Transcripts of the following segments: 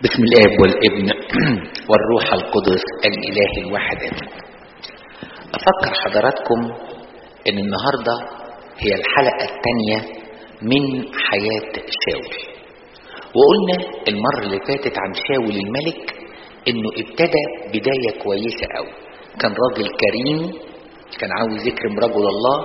بسم الاب والابن والروح القدس الاله الواحد امين افكر حضراتكم ان النهارده هي الحلقه الثانيه من حياه شاول وقلنا المره اللي فاتت عن شاول الملك انه ابتدى بدايه كويسه قوي كان راجل كريم كان عاوز يكرم رجل الله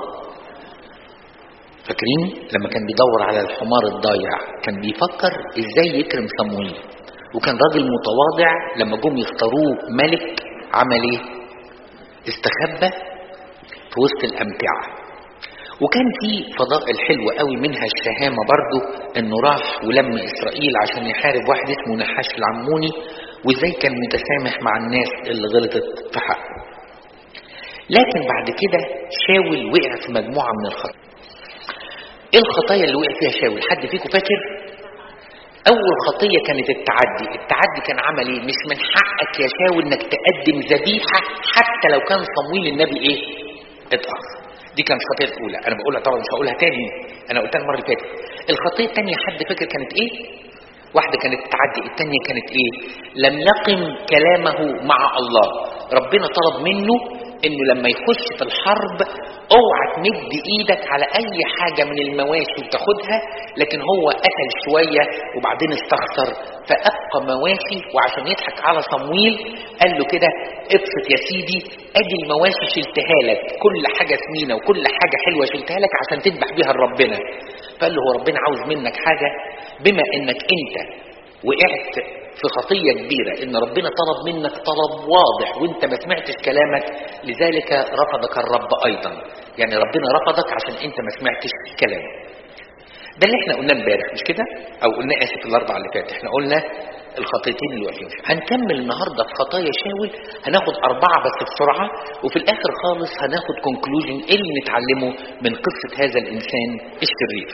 فاكرين لما كان بيدور على الحمار الضايع كان بيفكر ازاي يكرم صمويل وكان راجل متواضع لما جم يختاروه ملك عمل ايه استخبى في وسط الامتعه وكان في فضائل حلوة قوي منها الشهامة برضه انه راح ولم اسرائيل عشان يحارب واحد اسمه نحاش العموني وازاي كان متسامح مع الناس اللي غلطت في حقه لكن بعد كده شاول وقع في مجموعة من الخطايا ايه الخطايا اللي وقع فيها شاول حد فيكم فاكر اول خطية كانت التعدي التعدي كان عمل ايه مش من حقك يا شاول انك تقدم ذبيحة حتى لو كان صمويل النبي ايه اتأخر دي كانت الخطية الأولى أنا بقولها طبعا مش هقولها تاني أنا قلتها المرة اللي فاتت الخطية الثانية حد فاكر كانت إيه؟ واحدة كانت تعدي الثانية كانت إيه؟ لم يقم كلامه مع الله ربنا طلب منه إنه لما يخش في الحرب اوعى تمد ايدك على اي حاجة من المواشي وتاخدها لكن هو قتل شوية وبعدين استخسر فابقى مواشي وعشان يضحك على صمويل قال له كده ابسط يا سيدي ادي المواشي شلتها لك كل حاجة سمينة وكل حاجة حلوة شلتها لك عشان تذبح بيها لربنا فقال له هو ربنا عاوز منك حاجة بما انك انت وقعت في خطية كبيرة ان ربنا طلب منك طلب واضح وانت ما سمعتش كلامك لذلك رفضك الرب ايضا يعني ربنا رفضك عشان انت ما سمعتش كلامه ده اللي احنا قلناه امبارح مش كده او قلنا اسف الاربعه اللي فاتت احنا قلنا الخطيتين اللي واقفين هنكمل النهارده في خطايا شاول هناخد اربعه بس بسرعه وفي الاخر خالص هناخد كونكلوجن ايه اللي نتعلمه من قصه هذا الانسان الشرير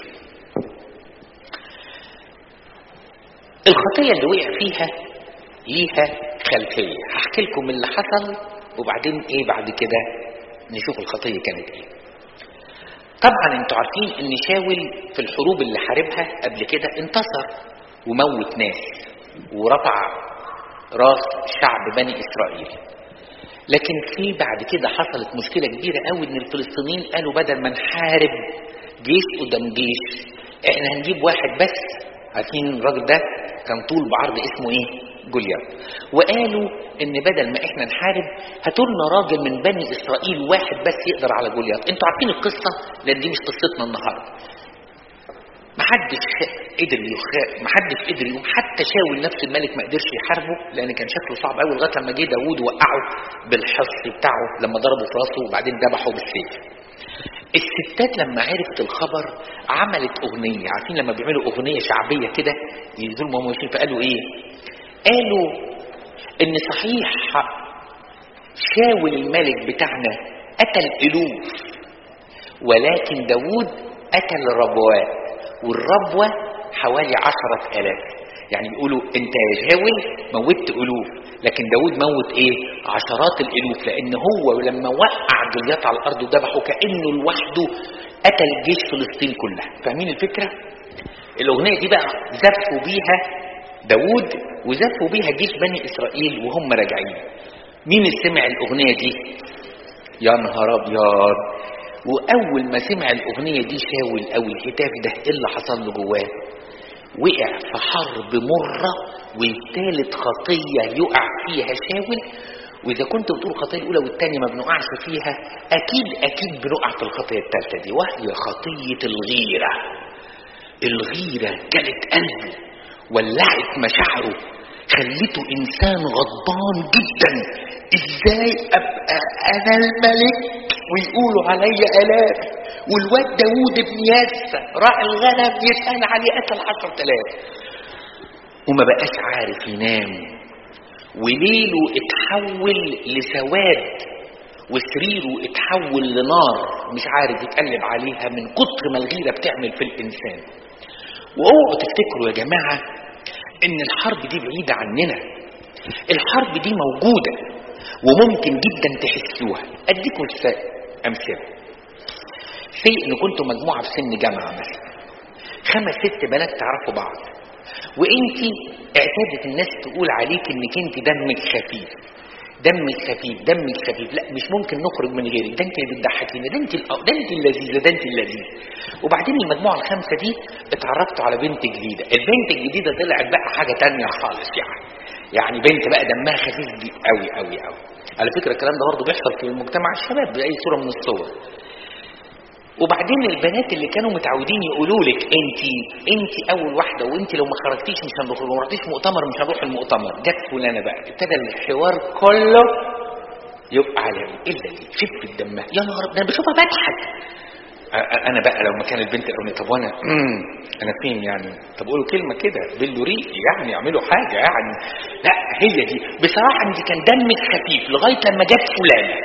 الخطية اللي وقع فيها ليها خلفية هحكي لكم اللي حصل وبعدين ايه بعد كده نشوف الخطية كانت ايه طبعا انتوا عارفين ان شاول في الحروب اللي حاربها قبل كده انتصر وموت ناس ورفع راس شعب بني اسرائيل لكن في بعد كده حصلت مشكلة كبيرة قوي ان الفلسطينيين قالوا بدل ما نحارب جيش قدام جيش احنا هنجيب واحد بس عارفين الراجل ده كان طول بعرض اسمه ايه جوليات وقالوا ان بدل ما احنا نحارب هاتوا لنا راجل من بني اسرائيل واحد بس يقدر على جوليات انتوا عارفين القصه لان دي مش قصتنا النهارده محدش قدر يخ... محدش قدر يقوم حتى شاول نفس الملك ما قدرش يحاربه لان كان شكله صعب قوي لغايه لما جه داوود وقعه بالحص بتاعه لما ضربه في راسه وبعدين ذبحه بالسيف الستات لما عرفت الخبر عملت اغنيه عارفين لما بيعملوا اغنيه شعبيه كده ينزلوا وهم ماشيين فقالوا ايه قالوا ان صحيح شاول الملك بتاعنا قتل الوف ولكن داوود قتل ربوات والربوة حوالي عشرة آلاف يعني بيقولوا انت يا شاول موتت الوف لكن داود موت ايه عشرات الالوف لان هو لما وقع جليات على الارض وذبحه كانه لوحده قتل جيش فلسطين كلها فاهمين الفكره الاغنيه دي بقى زفوا بيها داود وزفوا بيها جيش بني اسرائيل وهم راجعين مين اللي سمع الاغنيه دي يا نهار ابيض واول ما سمع الاغنيه دي شاول او الهتاف ده ايه اللي حصل له جواه وقع في حرب مرة والثالث خطية يقع فيها شاول وإذا كنت بتقول الخطية الأولى والثانية ما بنقعش فيها أكيد أكيد بنقع في الخطية الثالثة دي وهي خطية الغيرة الغيرة جلت قلبه ولعت مشاعره خلته إنسان غضبان جدا إزاي أبقى أنا الملك ويقولوا عليا آلاف والواد داوود ابن ياسة راعي الغنم يسأل عليه قتل عشرة آلاف وما بقاش عارف ينام وليله اتحول لسواد وسريره اتحول لنار مش عارف يتقلب عليها من كتر ما الغيرة بتعمل في الإنسان واوعوا تفتكروا يا جماعة ان الحرب دي بعيدة عننا الحرب دي موجودة وممكن جدا تحسوها اديكم امثله في ان كنتوا مجموعه في سن جامعه مثلا خمس ست بنات تعرفوا بعض وانت اعتادت الناس تقول عليك انك انت دمك خفيف دمك خفيف دمك خفيف لا مش ممكن نخرج من غيرك ده انت اللي بتضحكينا ده انت الأ- ده انت اللذيذه ده انت اللذيذ وبعدين المجموعه الخامسه دي اتعرفتوا على بنت جديده البنت الجديده طلعت بقى حاجه تانية خالص يعني يعني بنت بقى دمها خفيف دي قوي قوي قوي على فكره الكلام ده برضه بيحصل في المجتمع الشباب باي صوره من الصور وبعدين البنات اللي كانوا متعودين يقولوا لك انت انت اول واحده وانت لو ما خرجتيش مش هنروح لو ما رحتيش مؤتمر مش هنروح المؤتمر جت فلانه بقى ابتدى الحوار كله يبقى على الا دي خفه دمها يا نهار أبيض، ده انا بشوفها بضحك أ- أ- انا بقى لو مكان البنت اقول طب وانا مم، انا فين يعني طب قولوا كلمه كده بلوا ريقي يعني اعملوا حاجه يعني لا هي دي بصراحه انت كان دمك خفيف لغايه لما جت فلانه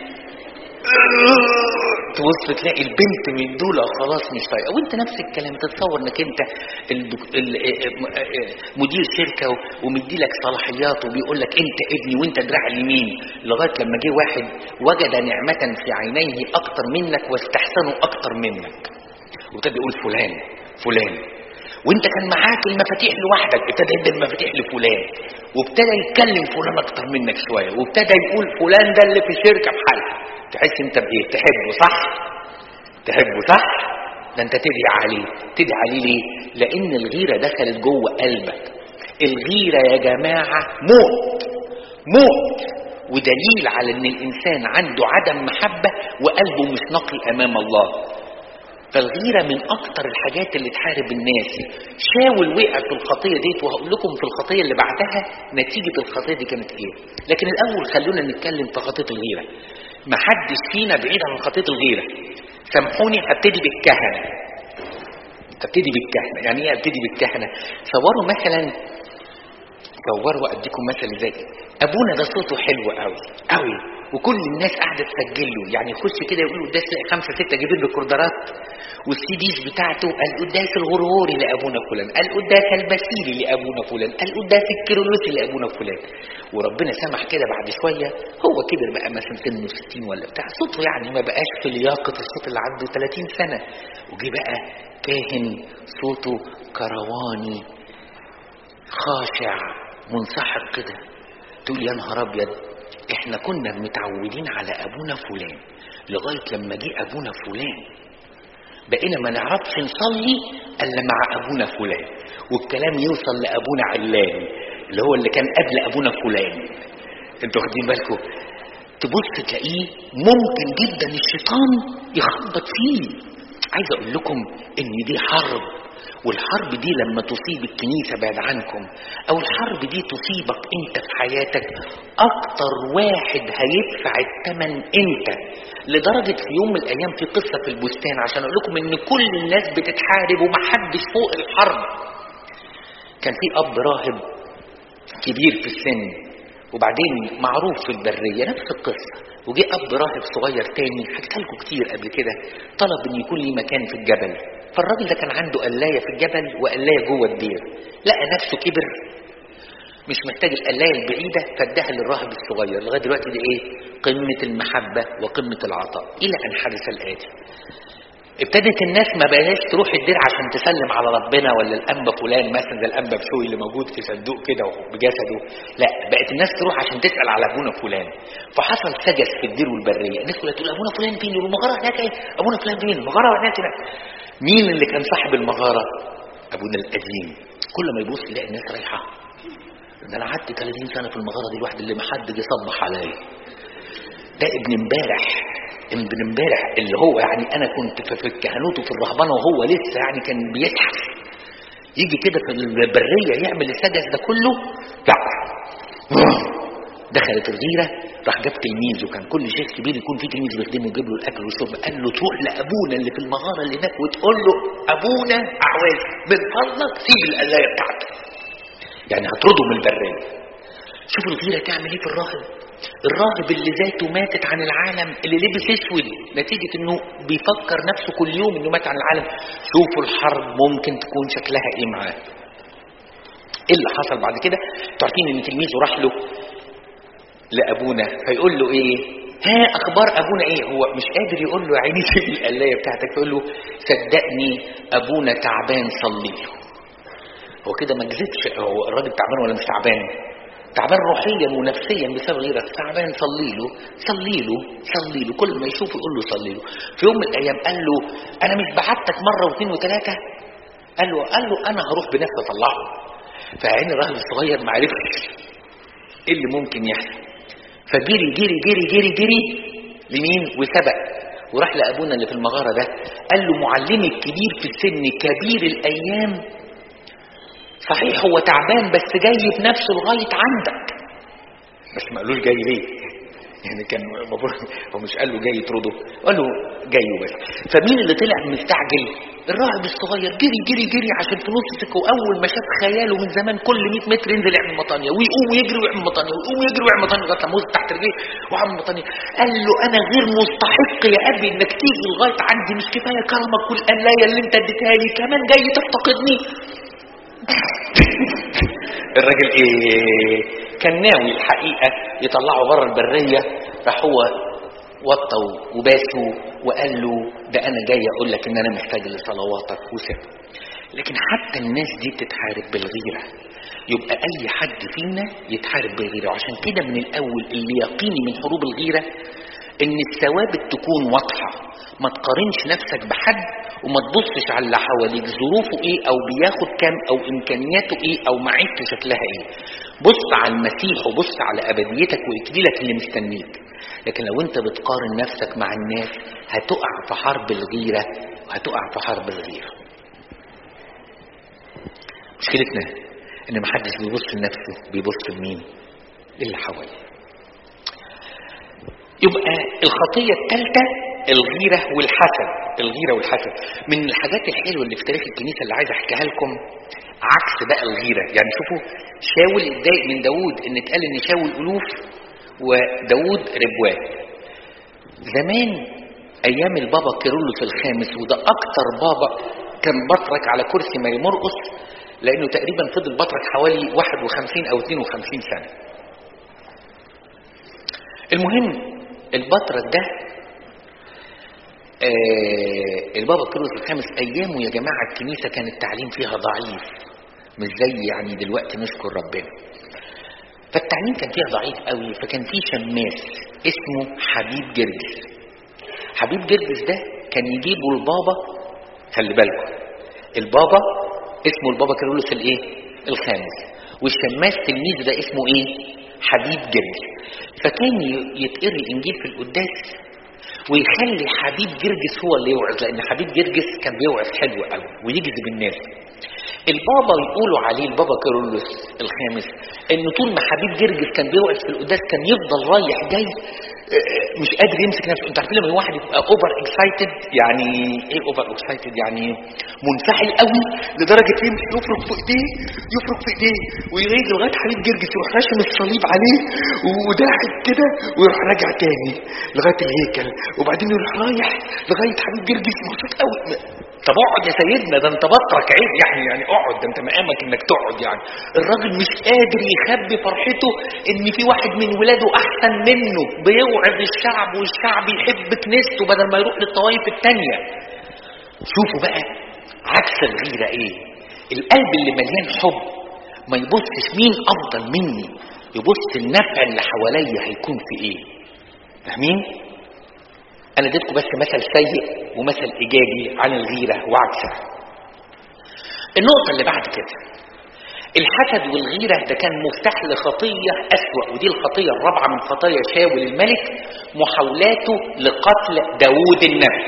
تبص تلاقي البنت من دول خلاص مش طايقه وانت نفس الكلام تتصور انك انت الدك- ال- م- مدير شركه ومدي لك صلاحيات وبيقول لك انت ابني وانت دراع اليمين لغايه لما جه واحد وجد نعمه في عينيه اكتر منك واستحسنه اكتر منك وابتدى يقول فلان فلان وانت كان معاك المفاتيح لوحدك ابتدى يدي المفاتيح لفلان وابتدى يتكلم فلان اكتر منك شويه وابتدى يقول فلان ده اللي في الشركه بحالها تحس انت بايه تحبه صح تحبه صح ده انت تدعي عليه تدعي عليه ليه لان الغيره دخلت جوه قلبك الغيره يا جماعه موت موت ودليل على ان الانسان عنده عدم محبه وقلبه مش نقي امام الله فالغيرة من أكتر الحاجات اللي تحارب الناس شاول وقع في الخطية ديت وهقول لكم في الخطية اللي بعدها نتيجة الخطية دي كانت إيه لكن الأول خلونا نتكلم في خطية الغيرة ما حدش فينا بعيد عن خطية الغيرة سامحوني هبتدي بالكهنة هبتدي بالكهنة يعني إيه هبتدي بالكهنة صوروا مثلا صوروا أديكم مثل زي أبونا ده صوته حلو قوي قوي وكل الناس قاعده تسجل له يعني يخش كده يقول قداس تلاقي خمسه سته جايبين له كوردرات والسي ديز بتاعته القداس الغرغوري لابونا فلان القداس البسيلي لابونا فلان القداس الكيرلسي لابونا فلان وربنا سمح كده بعد شويه هو كبر بقى مثلا سنه 60 ولا بتاع صوته يعني ما بقاش في لياقه الصوت اللي عنده 30 سنه وجي بقى كاهن صوته كرواني خاشع منسحق كده تقول يا نهار ابيض احنا كنا متعودين على ابونا فلان لغايه لما جه ابونا فلان بقينا ما نعرفش نصلي الا مع ابونا فلان والكلام يوصل لابونا علان اللي هو اللي كان قبل ابونا فلان انتوا واخدين بالكم تبص تلاقيه ممكن جدا الشيطان يخبط فيه عايز اقول لكم ان دي حرب والحرب دي لما تصيب الكنيسة بعد عنكم او الحرب دي تصيبك انت في حياتك اكتر واحد هيدفع الثمن انت لدرجة في يوم من الايام في قصة في البستان عشان اقول لكم ان كل الناس بتتحارب ومحدش فوق الحرب كان في اب راهب كبير في السن وبعدين معروف في البرية نفس القصة وجه اب راهب صغير تاني حكيت لكم كتير قبل كده طلب ان يكون ليه مكان في الجبل فالراجل ده كان عنده قلاية في الجبل وقلاية جوه الدير لقى نفسه كبر مش محتاج القلاية البعيدة فاداها للراهب الصغير لغاية دلوقتي دي ايه قمة المحبة وقمة العطاء إلى أن حدث الآتي ابتدت الناس ما بقاش تروح الدير عشان تسلم على ربنا ولا الانبا فلان مثلا زي الانبا بشوي اللي موجود في صندوق كده بجسده لا بقت الناس تروح عشان تسال على ابونا فلان فحصل سجس في الدير والبريه الناس كلها تقول ابونا فلان فين يقولوا المغاره هناك ايه ابونا فلان فين المغاره هناك هناك مين اللي كان صاحب المغاره ابونا القديم كل ما يبص يلاقي الناس رايحه ده انا قعدت 30 سنه في المغاره دي لوحدي اللي ما حد جه صبح عليا ده ابن امبارح ابن امبارح اللي هو يعني انا كنت في في الكهنوت وفي الرهبنه وهو لسه يعني كان بيزحف يجي كده في البريه يعمل السجس ده كله لا دخلت الغيره راح جاب تلميذ وكان كل شيخ كبير يكون فيه تلميذ بيخدمه ويجيب له الاكل والشرب قال له تروح لابونا اللي في المغاره اللي هناك وتقول له ابونا اعواز من فضلك سيب القلايه بتاعته يعني هترده من البريه شوفوا الغيره تعمل ايه في الراهب الراهب اللي ذاته ماتت عن العالم اللي لبس اسود نتيجة انه بيفكر نفسه كل يوم انه مات عن العالم شوفوا الحرب ممكن تكون شكلها ايه معاه ايه اللي حصل بعد كده انتوا عارفين ان تلميذه راح له لابونا فيقول له ايه ها اخبار ابونا ايه هو مش قادر يقول له يا عيني سيب القلايه بتاعتك فيقول له صدقني ابونا تعبان صلي له هو كده ما كذبش هو الراجل تعبان ولا مش تعبان تعبان روحيا ونفسيا بسبب غيرك تعبان صلي له صلي له صلي له كل ما يشوفه يقول له صلي له في يوم من الايام قال له انا مش بعتك مره واثنين وثلاثه قال له قال له انا هروح بنفسي اطلعه فعين الراجل الصغير ما عرفش ايه اللي ممكن يحصل فجري جري جري جري جري لمين وسبق وراح لابونا اللي في المغاره ده قال له معلمي الكبير في السن كبير الايام صحيح هو تعبان بس جاي بنفسه لغايه عندك بس ما قالوش جاي ليه يعني كان المفروض هو مش قال له جاي يطرده قال له جاي وبس فمين اللي طلع مستعجل الراهب الصغير جري جري جري عشان في نص سكه واول ما شاف خياله من زمان كل 100 متر ينزل يعمل مطانيه ويقوم يجري ويعمل مطانيه ويقوم يجري ويعمل مطانيه لغايه لما وصل تحت رجليه وعمل مطانيه قال له انا غير مستحق يا ابي انك تيجي لغايه عندي مش كفايه كرمك والقلايه اللي انت اديتها لي كمان جاي تفتقدني الراجل ايه كان ناوي الحقيقة يطلعه بره البرية راح هو وطى وباسه وقال له ده انا جاي اقول لك ان انا محتاج لصلواتك وساب لكن حتى الناس دي بتتحارب بالغيرة يبقى اي حد فينا يتحارب بالغيرة وعشان كده من الاول اللي يقيني من حروب الغيرة ان الثوابت تكون واضحة ما تقارنش نفسك بحد وما تبصش على اللي حواليك ظروفه ايه او بياخد كام او امكانياته ايه او معيشته شكلها ايه بص على المسيح وبص على ابديتك واكليلك اللي مستنيك لكن لو انت بتقارن نفسك مع الناس هتقع في حرب الغيرة وهتقع في حرب الغيرة مشكلتنا ان محدش بيبص لنفسه بيبص لمين للي حواليه يبقى الخطية الثالثة الغيرة والحسد الغيرة والحسد من الحاجات الحلوة اللي في تاريخ الكنيسة اللي عايز احكيها لكم عكس بقى الغيرة يعني شوفوا شاول اتضايق من داوود ان اتقال ان شاول الوف وداوود ربوات زمان ايام البابا كيرلس الخامس وده اكتر بابا كان بطرك على كرسي ماري مرقس لانه تقريبا فضل بطرك حوالي 51 او 52 سنة المهم البطرك ده آه البابا كيرلس الخامس ايامه يا جماعه الكنيسه كان التعليم فيها ضعيف مش زي يعني دلوقتي نشكر ربنا فالتعليم كان فيها ضعيف قوي فكان في شماس اسمه حبيب جرجس حبيب جرجس ده كان يجيبه البابا خلي بالكم البابا اسمه البابا كيرلس الايه الخامس والشماس تلميذ ده اسمه ايه حبيب جرجس فكان يتقري الانجيل في القداس ويخلي حبيب جرجس هو اللي يوعظ لان حبيب جرجس كان بيوعظ حلو قوي ويجذب الناس البابا يقولوا عليه البابا كيرلس الخامس انه طول ما حبيب جرجس كان بيوعظ في القداس كان يفضل رايح جاي مش قادر يمسك نفسه انت عارفين لما واحد يبقى اوفر اكسايتد يعني ايه اوفر اكسايتد يعني منفعل قوي لدرجه يمسك يفرك في ايديه يفرك في ايديه ويجي لغايه حبيب جرجس يروح راشم الصليب عليه وضاحك كده ويروح راجع تاني لغايه الهيكل وبعدين يروح رايح لغايه حبيب جرجس مبسوط قوي طب اقعد يا سيدنا ده انت بطرك عيب يعني يعني اقعد ده انت مقامك انك تقعد يعني الراجل مش قادر يخبي فرحته ان في واحد من ولاده احسن منه بيوعظ الشعب والشعب يحب كنيسته بدل ما يروح للطوائف التانية شوفوا بقى عكس الغيرة ايه القلب اللي مليان حب ما يبصش مين افضل مني يبص النفع اللي حواليا هيكون في ايه فاهمين انا اديتكم بس مثل سيء ومثل ايجابي عن الغيره وعكسها النقطه اللي بعد كده الحسد والغيرة ده كان مفتاح لخطية أسوأ ودي الخطية الرابعة من خطايا شاول الملك محاولاته لقتل داوود النبي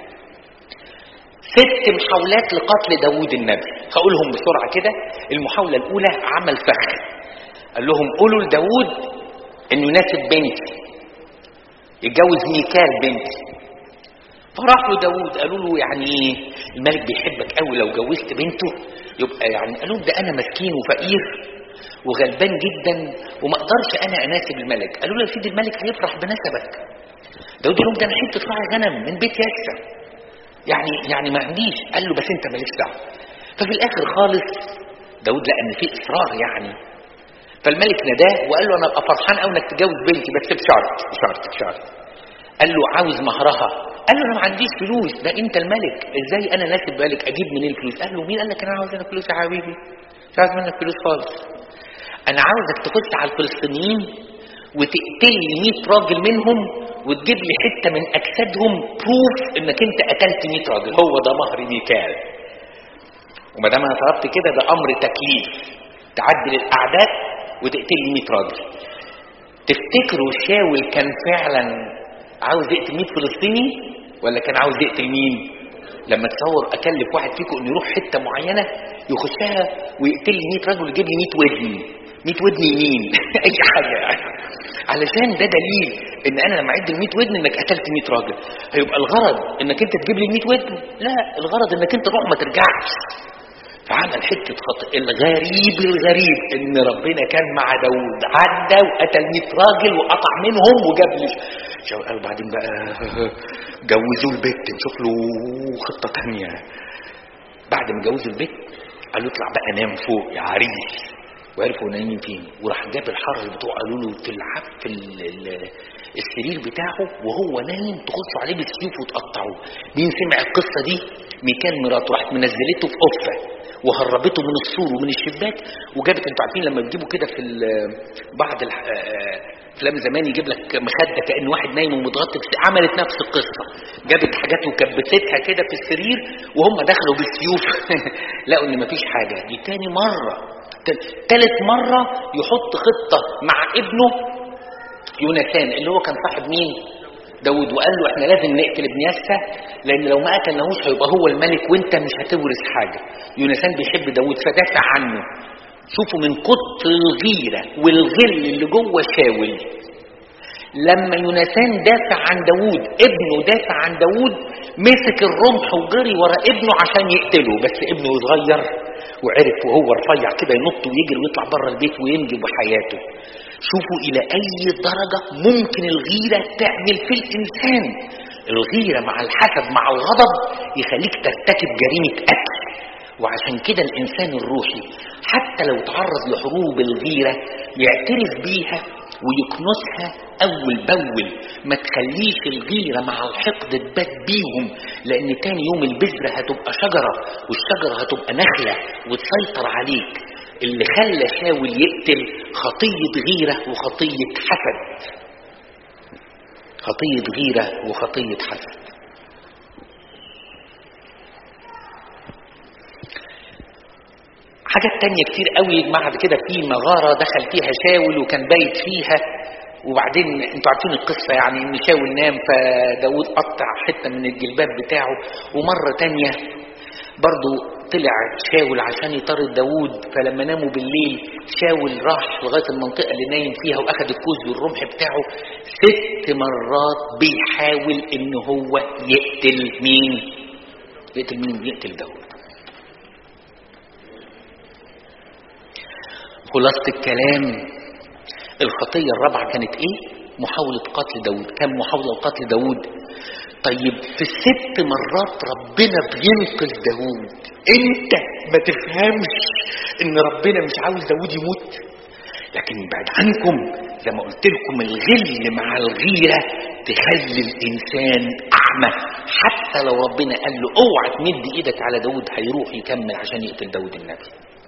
ست محاولات لقتل داوود النبي هقولهم بسرعة كده المحاولة الأولى عمل فخ قال لهم قولوا لداوود إنه يناسب بنتي يتجوز ميكال بنتي فراح له داوود قالوا له يعني ايه الملك بيحبك قوي لو جوزت بنته يبقى يعني قالوا ده انا مسكين وفقير وغلبان جدا وما اقدرش انا اناسب الملك قالوا له يا سيدي الملك هيفرح بنسبك داود قال لهم ده انا حته راعي غنم من بيت ياسر يعني يعني ما عنديش قال له بس انت مالكش دعوه ففي الاخر خالص داود لان في اصرار يعني فالملك ناداه وقال له انا ابقى فرحان قوي انك تتجوز بنتي بس بشرط بشرط بشرط قال له عاوز مهرها قال له انا ما عنديش فلوس ده انت الملك ازاي انا ناسب بالك اجيب منين الفلوس قال له مين قال لك انا عاوز انا فلوس يا حبيبي مش عايز منك فلوس خالص انا عاوزك تخش على الفلسطينيين وتقتل لي 100 راجل منهم وتجيب لي حته من اجسادهم بروف انك انت قتلت 100 راجل هو ده مهر ميكال وما دام انا طلبت كده ده امر تكليف تعدل الاعداد وتقتل لي 100 راجل تفتكروا شاول كان فعلا عاوز يقتل 100 فلسطيني ولا كان عاوز يقتل مين لما تصور اكلف واحد فيكم انه يروح حته معينه يخشها ويقتل لي 100 رجل ويجيب لي 100 ودن 100 ودن يمين اي حاجه يعني علشان ده دليل ان انا لما اعد ال 100 ودن انك قتلت 100 راجل هيبقى الغرض انك انت تجيب لي 100 ودن لا الغرض انك انت تروح ما ترجعش فعمل حته خطأ الغريب الغريب ان ربنا كان مع داوود عدى وقتل 100 راجل وقطع منهم وجاب لي شو قال بعدين بقى جوزوه البيت نشوف له خطه ثانيه بعد ما جوزوا البيت قالوا اطلع بقى نام فوق يا عريس وعرفوا نايمين فين وراح جاب الحرس بتوعه قالوا له في العب في ال- ال- السرير بتاعه وهو نايم تخشوا عليه بالسيوف وتقطعوه مين سمع القصه دي ميكال مراته راحت منزلته في قفه وهربته من السور ومن الشباك وجابت انتوا عارفين لما بتجيبوا كده في ال- بعض الح- آه، افلام زمان يجيب لك مخده كان واحد نايم ومتغطي بس عملت نفس القصه جابت حاجات وكبستها كده في السرير وهم دخلوا بالسيوف لقوا ان مفيش حاجه دي تاني مره تل- تالت مره يحط خطه مع ابنه يوناثان اللي هو كان صاحب مين داود وقال له احنا لازم نقتل ابن يسى لان لو ما قتلناهوش هيبقى هو الملك وانت مش هتورث حاجه يوناثان بيحب داود فدافع عنه شوفوا من كتر الغيره والغل اللي جوه شاول لما يوناثان دافع عن داود ابنه دافع عن داود مسك الرمح وجري ورا ابنه عشان يقتله بس ابنه صغير وعرف وهو رفيع كده ينط ويجري ويطلع بره البيت وينجي بحياته شوفوا الى اي درجه ممكن الغيره تعمل في الانسان الغيره مع الحسد مع الغضب يخليك ترتكب جريمه قتل وعشان كده الانسان الروحي حتى لو تعرض لحروب الغيره يعترف بيها ويكنسها اول باول ما تخليش الغيره مع الحقد تبات بيهم لان تاني يوم البذره هتبقى شجره والشجره هتبقى نخله وتسيطر عليك اللي خلى شاول يقتل خطيه غيره وخطيه حسد خطيه غيره وخطيه حسد حاجات تانية كتير قوي بعد كده في مغارة دخل فيها شاول وكان بايت فيها وبعدين انتوا عارفين القصة يعني ان شاول نام فداود قطع حتة من الجلباب بتاعه ومرة تانية برضو طلع شاول عشان يطارد داود فلما ناموا بالليل شاول راح لغاية المنطقة اللي نايم فيها واخد الكوز والرمح بتاعه ست مرات بيحاول ان هو يقتل مين يقتل مين يقتل داود خلاصة الكلام الخطية الرابعة كانت ايه محاولة قتل داود كم محاولة لقتل داود طيب في الست مرات ربنا بينقذ داود انت ما تفهمش ان ربنا مش عاوز داود يموت لكن بعد عنكم زي ما قلت لكم الغل مع الغيرة تخلي الإنسان أعمى حتى لو ربنا قال له اوعى تمد إيدك على داود هيروح يكمل عشان يقتل داود النبي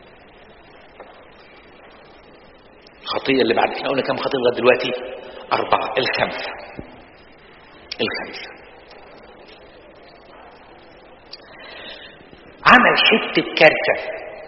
الخطية اللي بعد احنا قلنا كام خطية لغاية دلوقتي أربعة الخمسة الخمسة عمل حتة كارثة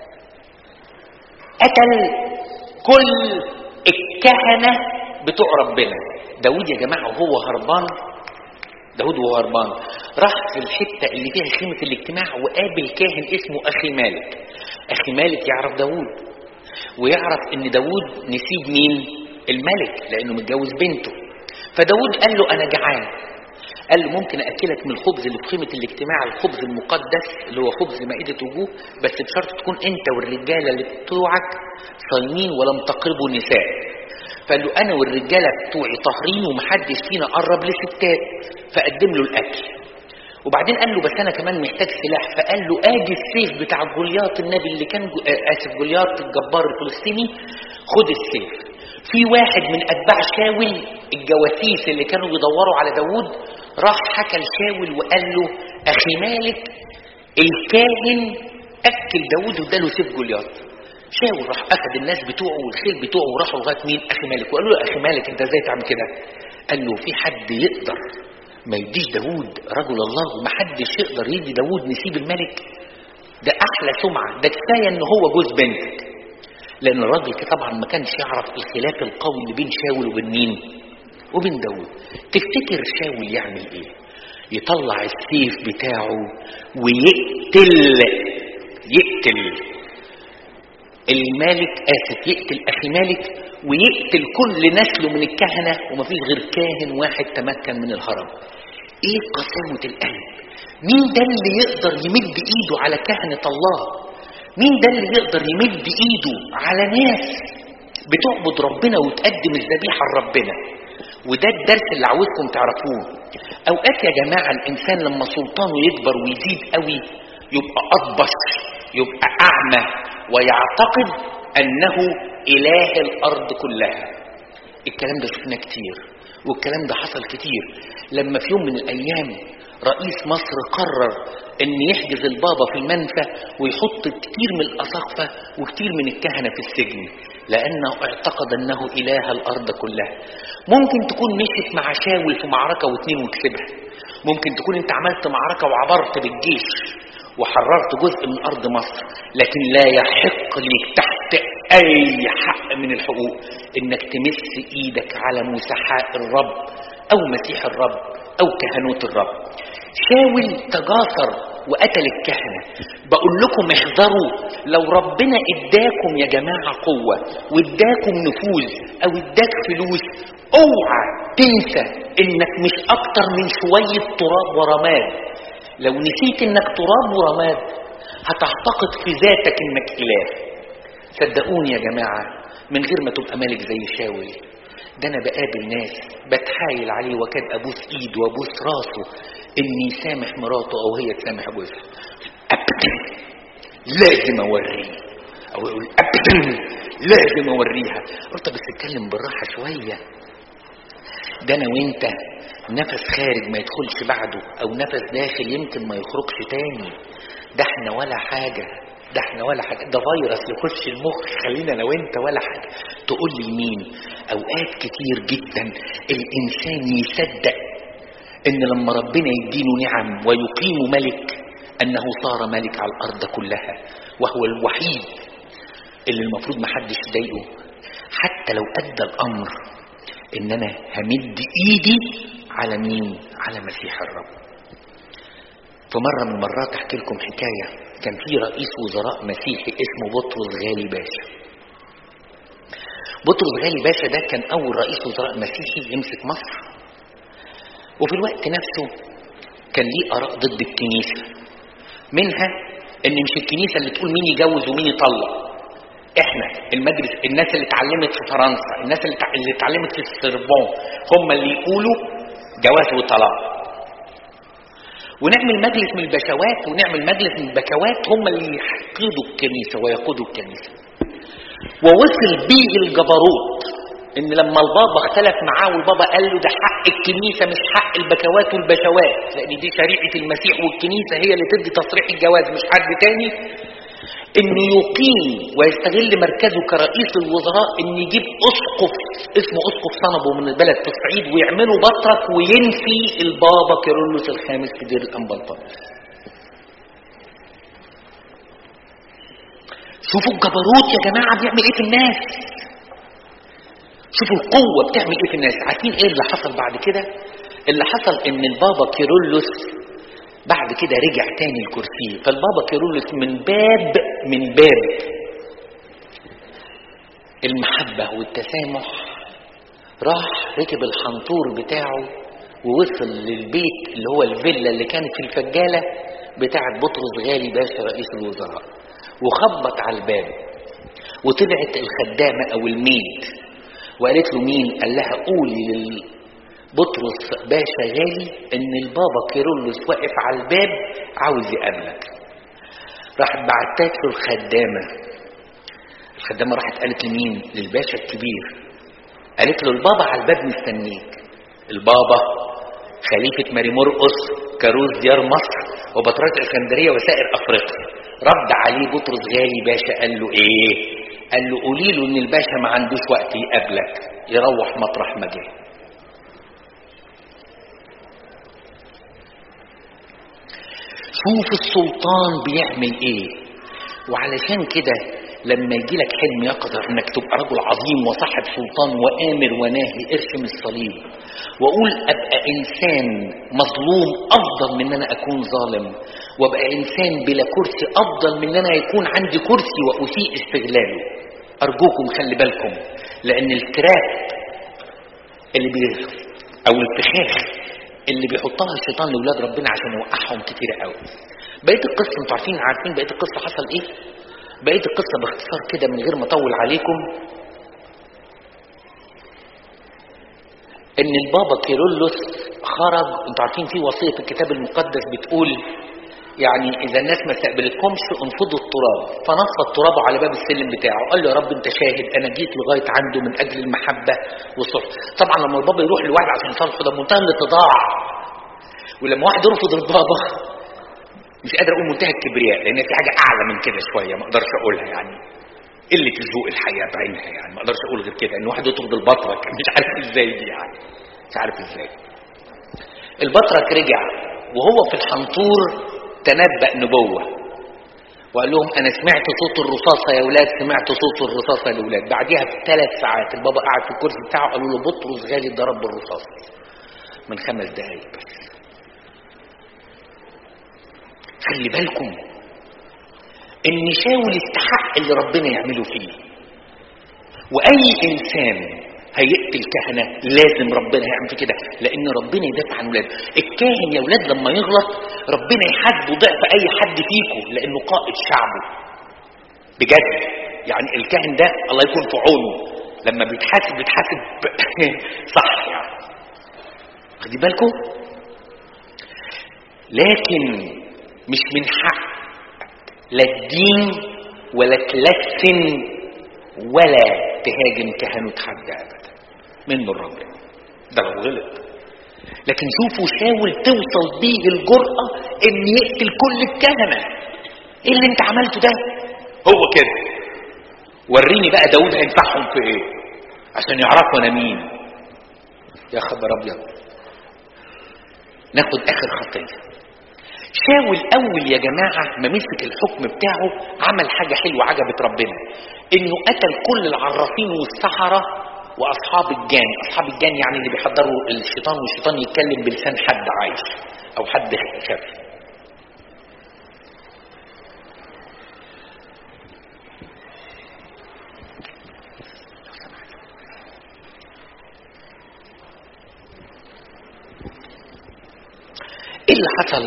قتل كل الكهنة بتوع ربنا داود يا جماعة وهو هربان داود وهو هربان راح في الحتة اللي فيها خيمة الاجتماع وقابل كاهن اسمه أخي مالك أخي مالك يعرف داود ويعرف ان داود نسيب مين الملك لانه متجوز بنته فداود قال له انا جعان قال له ممكن اكلك من الخبز اللي في قيمه الاجتماع الخبز المقدس اللي هو خبز مائده وجوه بس بشرط تكون انت والرجاله اللي بتوعك صايمين ولم تقربوا نساء فقال له انا والرجاله بتوعي طاهرين ومحدش فينا قرب لستات فقدم له الاكل وبعدين قال له بس انا كمان محتاج سلاح فقال له ادي السيف بتاع جولياط النبي اللي كان جو... آه، اسف جولياط الجبار الفلسطيني خد السيف في واحد من اتباع شاول الجواسيس اللي كانوا بيدوروا على داوود راح حكى لشاول وقال له اخي مالك الكاهن اكل داوود واداله سيف جولياط شاول راح اخذ الناس بتوعه والخيل بتوعه وراحوا لغايه مين اخي مالك وقالوا له اخي مالك انت ازاي تعمل كده قال له في حد يقدر ما يديش داوود رجل الله ومحدش يقدر يدي داوود نسيب الملك ده احلى سمعه ده كفايه ان هو جوز بنتك لان الراجل طبعا ما كانش يعرف الخلاف القوي اللي بين شاول وبين مين وبين داوود تفتكر شاول يعمل ايه يطلع السيف بتاعه ويقتل يقتل المالك اسف يقتل اخي مالك ويقتل كل نسله من الكهنه ومفيش غير كاهن واحد تمكن من الهرم ايه قساوه القلب مين ده اللي يقدر يمد ايده على كهنه الله مين ده اللي يقدر يمد ايده على ناس بتعبد ربنا وتقدم الذبيحه لربنا وده الدرس اللي عاوزكم تعرفوه اوقات يا جماعه الانسان لما سلطانه يكبر ويزيد قوي يبقى اطبش يبقى اعمى ويعتقد انه اله الارض كلها الكلام ده شفناه كتير والكلام ده حصل كتير لما في يوم من الايام رئيس مصر قرر ان يحجز البابا في المنفى ويحط كتير من الاساقفه وكتير من الكهنه في السجن لانه اعتقد انه اله الارض كلها ممكن تكون مشيت مع شاول في معركه واتنين وكسبها ممكن تكون انت عملت معركه وعبرت بالجيش وحررت جزء من ارض مصر لكن لا يحق ليك تحت اي حق من الحقوق انك تمس ايدك على مسحاء الرب او مسيح الرب او كهنوت الرب شاول تجاسر وقتل الكهنة بقول لكم احذروا لو ربنا اداكم يا جماعة قوة واداكم نفوذ او اداك فلوس اوعى تنسى انك مش اكتر من شوية تراب ورماد لو نسيت انك تراب ورماد هتعتقد في ذاتك انك اله صدقوني يا جماعة من غير ما تبقى مالك زي شاول ده انا بقابل ناس بتحايل عليه وكاد ابوس ايده وابوس راسه اني سامح مراته او هي تسامح جوزها ابدا لازم اوريه او يقول ابدا لازم اوريها قلت بس اتكلم بالراحه شويه ده انا وانت نفس خارج ما يدخلش بعده او نفس داخل يمكن ما يخرجش تاني ده احنا ولا حاجه ده احنا ولا حاجه ده فيروس يخش المخ خلينا انا وانت ولا حاجه تقول لي مين اوقات كتير جدا الانسان يصدق ان لما ربنا يديله نعم ويقيم ملك انه صار ملك على الارض كلها وهو الوحيد اللي المفروض محدش يضايقه حتى لو ادى الامر ان انا همد ايدي على مين على مسيح الرب في مره من المرات احكي لكم حكايه كان في رئيس وزراء مسيحي اسمه بطرس غالي باشا بطرس غالي باشا ده كان اول رئيس وزراء مسيحي يمسك مصر وفي الوقت نفسه كان ليه اراء ضد الكنيسه منها ان مش الكنيسه اللي تقول مين يجوز ومين يطلق احنا المجلس الناس اللي اتعلمت في فرنسا الناس اللي تع- اللي اتعلمت في السربون هم اللي يقولوا جواز وطلاق ونعمل مجلس من البشوات ونعمل مجلس من البكوات هم اللي يقودوا الكنيسه ويقودوا الكنيسه ووصل بيه الجبروت ان لما البابا اختلف معاه والبابا قال له ده حق الكنيسه مش حق البكوات والبشوات لان دي شريعه المسيح والكنيسه هي اللي تدي تصريح الجواز مش حد تاني انه يقيم ويستغل مركزه كرئيس الوزراء ان يجيب اسقف اسمه اسقف صنبه من البلد في الصعيد ويعمله بطرك وينفي البابا كيرلس الخامس في دير الانبلطانس شوفوا الجبروت يا جماعه بيعمل ايه في الناس شوفوا القوه بتعمل ايه في الناس عارفين ايه اللي حصل بعد كده اللي حصل ان البابا كيرلس بعد كده رجع تاني الكرسي فالبابا كيرلس من باب من باب المحبة والتسامح راح ركب الحنطور بتاعه ووصل للبيت اللي هو الفيلا اللي كانت في الفجالة بتاعة بطرس غالي باشا رئيس الوزراء وخبط على الباب وطلعت الخدامة أو الميد وقالت له مين قال لها قولي لل بطرس باشا غالي ان البابا كيرلس واقف على الباب عاوز يقابلك راحت بعتت له الخدامه الخدامه راحت قالت لمين للباشا الكبير قالت له البابا على الباب مستنيك البابا خليفة ماري مرقس كاروز ديار مصر وبطريرك الاسكندرية وسائر أفريقيا رد عليه بطرس غالي باشا قال له إيه قال له قولي له ان الباشا ما عندوش وقت يقابلك يروح مطرح ما جه شوف السلطان بيعمل ايه وعلشان كده لما يجي لك حلم يقدر انك تبقى رجل عظيم وصاحب سلطان وامر وناهي ارسم الصليب واقول ابقى انسان مظلوم افضل من ان انا اكون ظالم وابقى انسان بلا كرسي افضل من ان انا يكون عندي كرسي واسيء استغلاله ارجوكم خلي بالكم لان التراب اللي بي او الفخاخ اللي بيحطها الشيطان لاولاد ربنا عشان يوقعهم كتير قوي بقيه القصه انتوا عارفين عارفين بقيه القصه حصل ايه بقيه القصه باختصار كده من غير ما اطول عليكم ان البابا كيرلس خرج انتوا عارفين في وصيه في الكتاب المقدس بتقول يعني اذا الناس ما استقبلتكمش انفضوا التراب فنص التراب على باب السلم بتاعه قال له يا رب انت شاهد انا جيت لغايه عنده من اجل المحبه والصلح طبعا لما البابا يروح لواحد عشان يصالحه ده منتهى الاتضاع ولما واحد يرفض البابا مش قادر اقول منتهى الكبرياء لان في حاجه اعلى من كده شويه ما اقدرش اقولها يعني قله الذوق الحياه بعينها يعني ما اقدرش اقول غير كده ان واحد يطرد البطرك مش عارف ازاي دي يعني مش عارف ازاي البطرك رجع وهو في الحنطور تنبأ نبوة وقال لهم أنا سمعت صوت الرصاصة يا ولاد سمعت صوت الرصاصة يا ولاد بعديها بثلاث ساعات البابا قاعد في الكرسي بتاعه قالوا له بطرس غالي ضرب بالرصاص من خمس دقايق بس خلي بالكم ان شاول استحق اللي ربنا يعمله فيه واي انسان هيقتل كهنه لازم ربنا يعمل فيه كده لان ربنا يدافع عن ولاده الكاهن يا ولاد لما يغلط ربنا يحاسبه ضعف اي حد فيكم لانه قائد شعبه بجد يعني الكاهن ده الله يكون في عونه لما بيتحاسب بيتحاسب صح يعني خدي بالكم لكن مش من حق لا الدين ولا تلسن ولا تهاجم كهنوت حد ابدا منه الراجل ده لو غلط لكن شوفوا شاول توصل بيه الجرأة ان يقتل كل الكهنة ايه اللي انت عملته ده هو كده وريني بقى داود هينفعهم في ايه عشان يعرفوا انا مين يا خبر ابيض ناخد اخر خطيه شاول اول يا جماعه ما مسك الحكم بتاعه عمل حاجه حلوه عجبت ربنا انه قتل كل العرافين والسحره واصحاب الجان اصحاب الجان يعني اللي بيحضروا الشيطان والشيطان يتكلم بلسان حد عايش او حد خافي ايه اللي حصل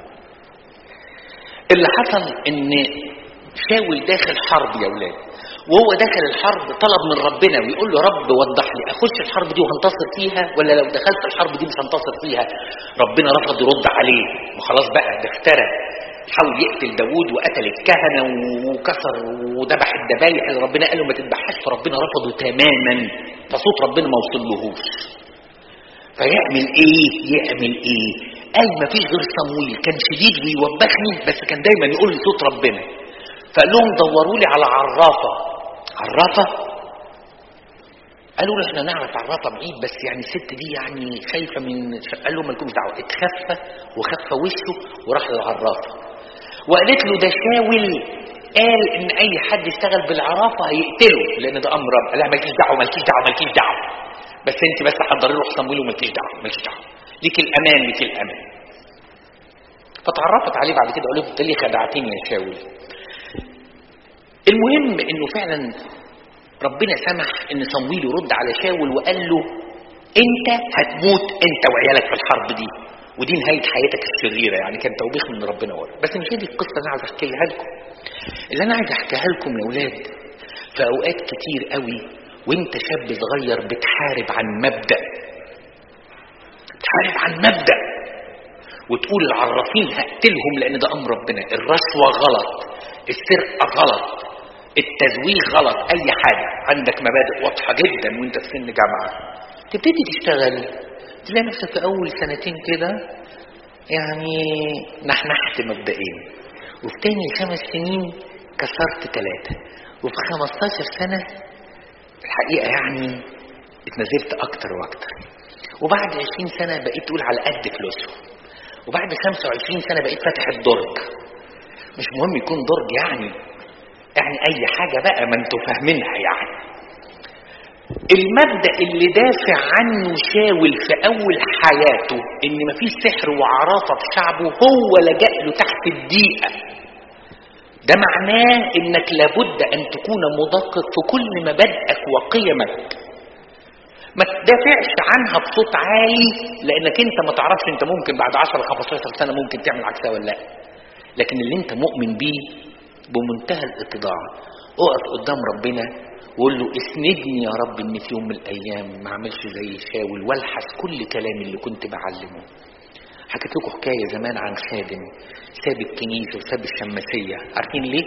اللي حصل ان شاول داخل حرب يا ولاد وهو داخل الحرب طلب من ربنا ويقول له رب وضح لي اخش الحرب دي وهنتصر فيها ولا لو دخلت الحرب دي مش هنتصر فيها ربنا رفض يرد عليه وخلاص بقى ده افترى حاول يقتل داوود وقتل الكهنه وكسر وذبح الذبايح اللي ربنا قال له ما تذبحهاش فربنا رفضه تماما فصوت ربنا ما وصلهوش فيعمل ايه يعمل ايه قال ما فيش غير صمويل كان شديد ويوبخني بس كان دايما يقول لي صوت ربنا فقال لهم دوروا لي على عرافه عرافه قالوا له احنا نعرف عرافه بعيد بس يعني الست دي يعني خايفه من قال لهم مالكمش دعوه اتخفى وخفى وشه وراح للعرافه وقالت له ده شاول قال ان اي حد يشتغل بالعرافه هيقتله لان ده امر رب قال لها مالكيش دعوه مالكيش دعوه مالكيش دعوه بس انت بس حضري له صمويل ومالكيش دعوه مالكيش دعوه ليك الامان ليك الامان فتعرفت عليه بعد كده قالت له ليه خدعتني يا شاول المهم انه فعلا ربنا سمح ان صمويل يرد على شاول وقال له انت هتموت انت وعيالك في الحرب دي ودي نهاية حياتك الشريرة يعني كان توبيخ من ربنا ورا بس مش دي القصة اللي أنا عايز أحكيها لكم اللي أنا عايز أحكيها لكم يا أولاد في أوقات كتير قوي وأنت شاب صغير بتحارب عن مبدأ بتحارب عن مبدأ وتقول العرافين هقتلهم لأن ده أمر ربنا الرشوة غلط السرقة غلط التزوير غلط أي حاجة عندك مبادئ واضحة جدا وأنت في سن جامعة تبتدي تشتغل تلاقي نفسك في أول سنتين كده يعني نحنحت مبدئيا وفي تاني خمس سنين كسرت ثلاثة وفي 15 سنة الحقيقة يعني اتنزلت أكتر وأكتر وبعد 20 سنة بقيت تقول على قد فلوسهم وبعد 25 سنة بقيت فاتح الدرج مش مهم يكون درج يعني يعني أي حاجة بقى ما انتوا فاهمينها يعني المبدأ اللي دافع عنه شاول في أول حياته إن مفيش سحر وعرافة في شعبه هو لجأ له تحت الدقيقة ده معناه إنك لابد أن تكون مدقق في كل مبادئك وقيمك ما تدافعش عنها بصوت عالي لأنك أنت ما تعرفش أنت ممكن بعد 10 15 سنة ممكن تعمل عكسها ولا لا لكن اللي أنت مؤمن بيه بمنتهى الاتضاع اقف قدام ربنا وقول له اسندني يا رب ان في يوم من الايام ما اعملش زي شاول والحس كل كلامي اللي كنت بعلمه حكيت لكم حكايه زمان عن خادم ساب الكنيسه وساب الشماسيه عارفين ليه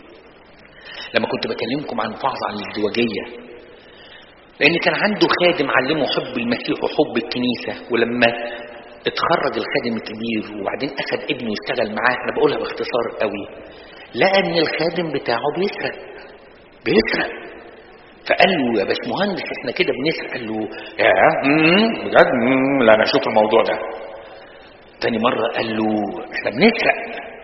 لما كنت بكلمكم عن فعظ عن الازدواجيه لان كان عنده خادم علمه حب المسيح وحب الكنيسه ولما اتخرج الخادم الكبير وبعدين اخذ ابنه يشتغل معاه انا بقولها باختصار قوي لقى ان الخادم بتاعه بيسرق بيسرق فقال له يا باشمهندس احنا كده بنسرق قال له يا بجد لا انا اشوف الموضوع ده تاني مرة قال له احنا بنسرق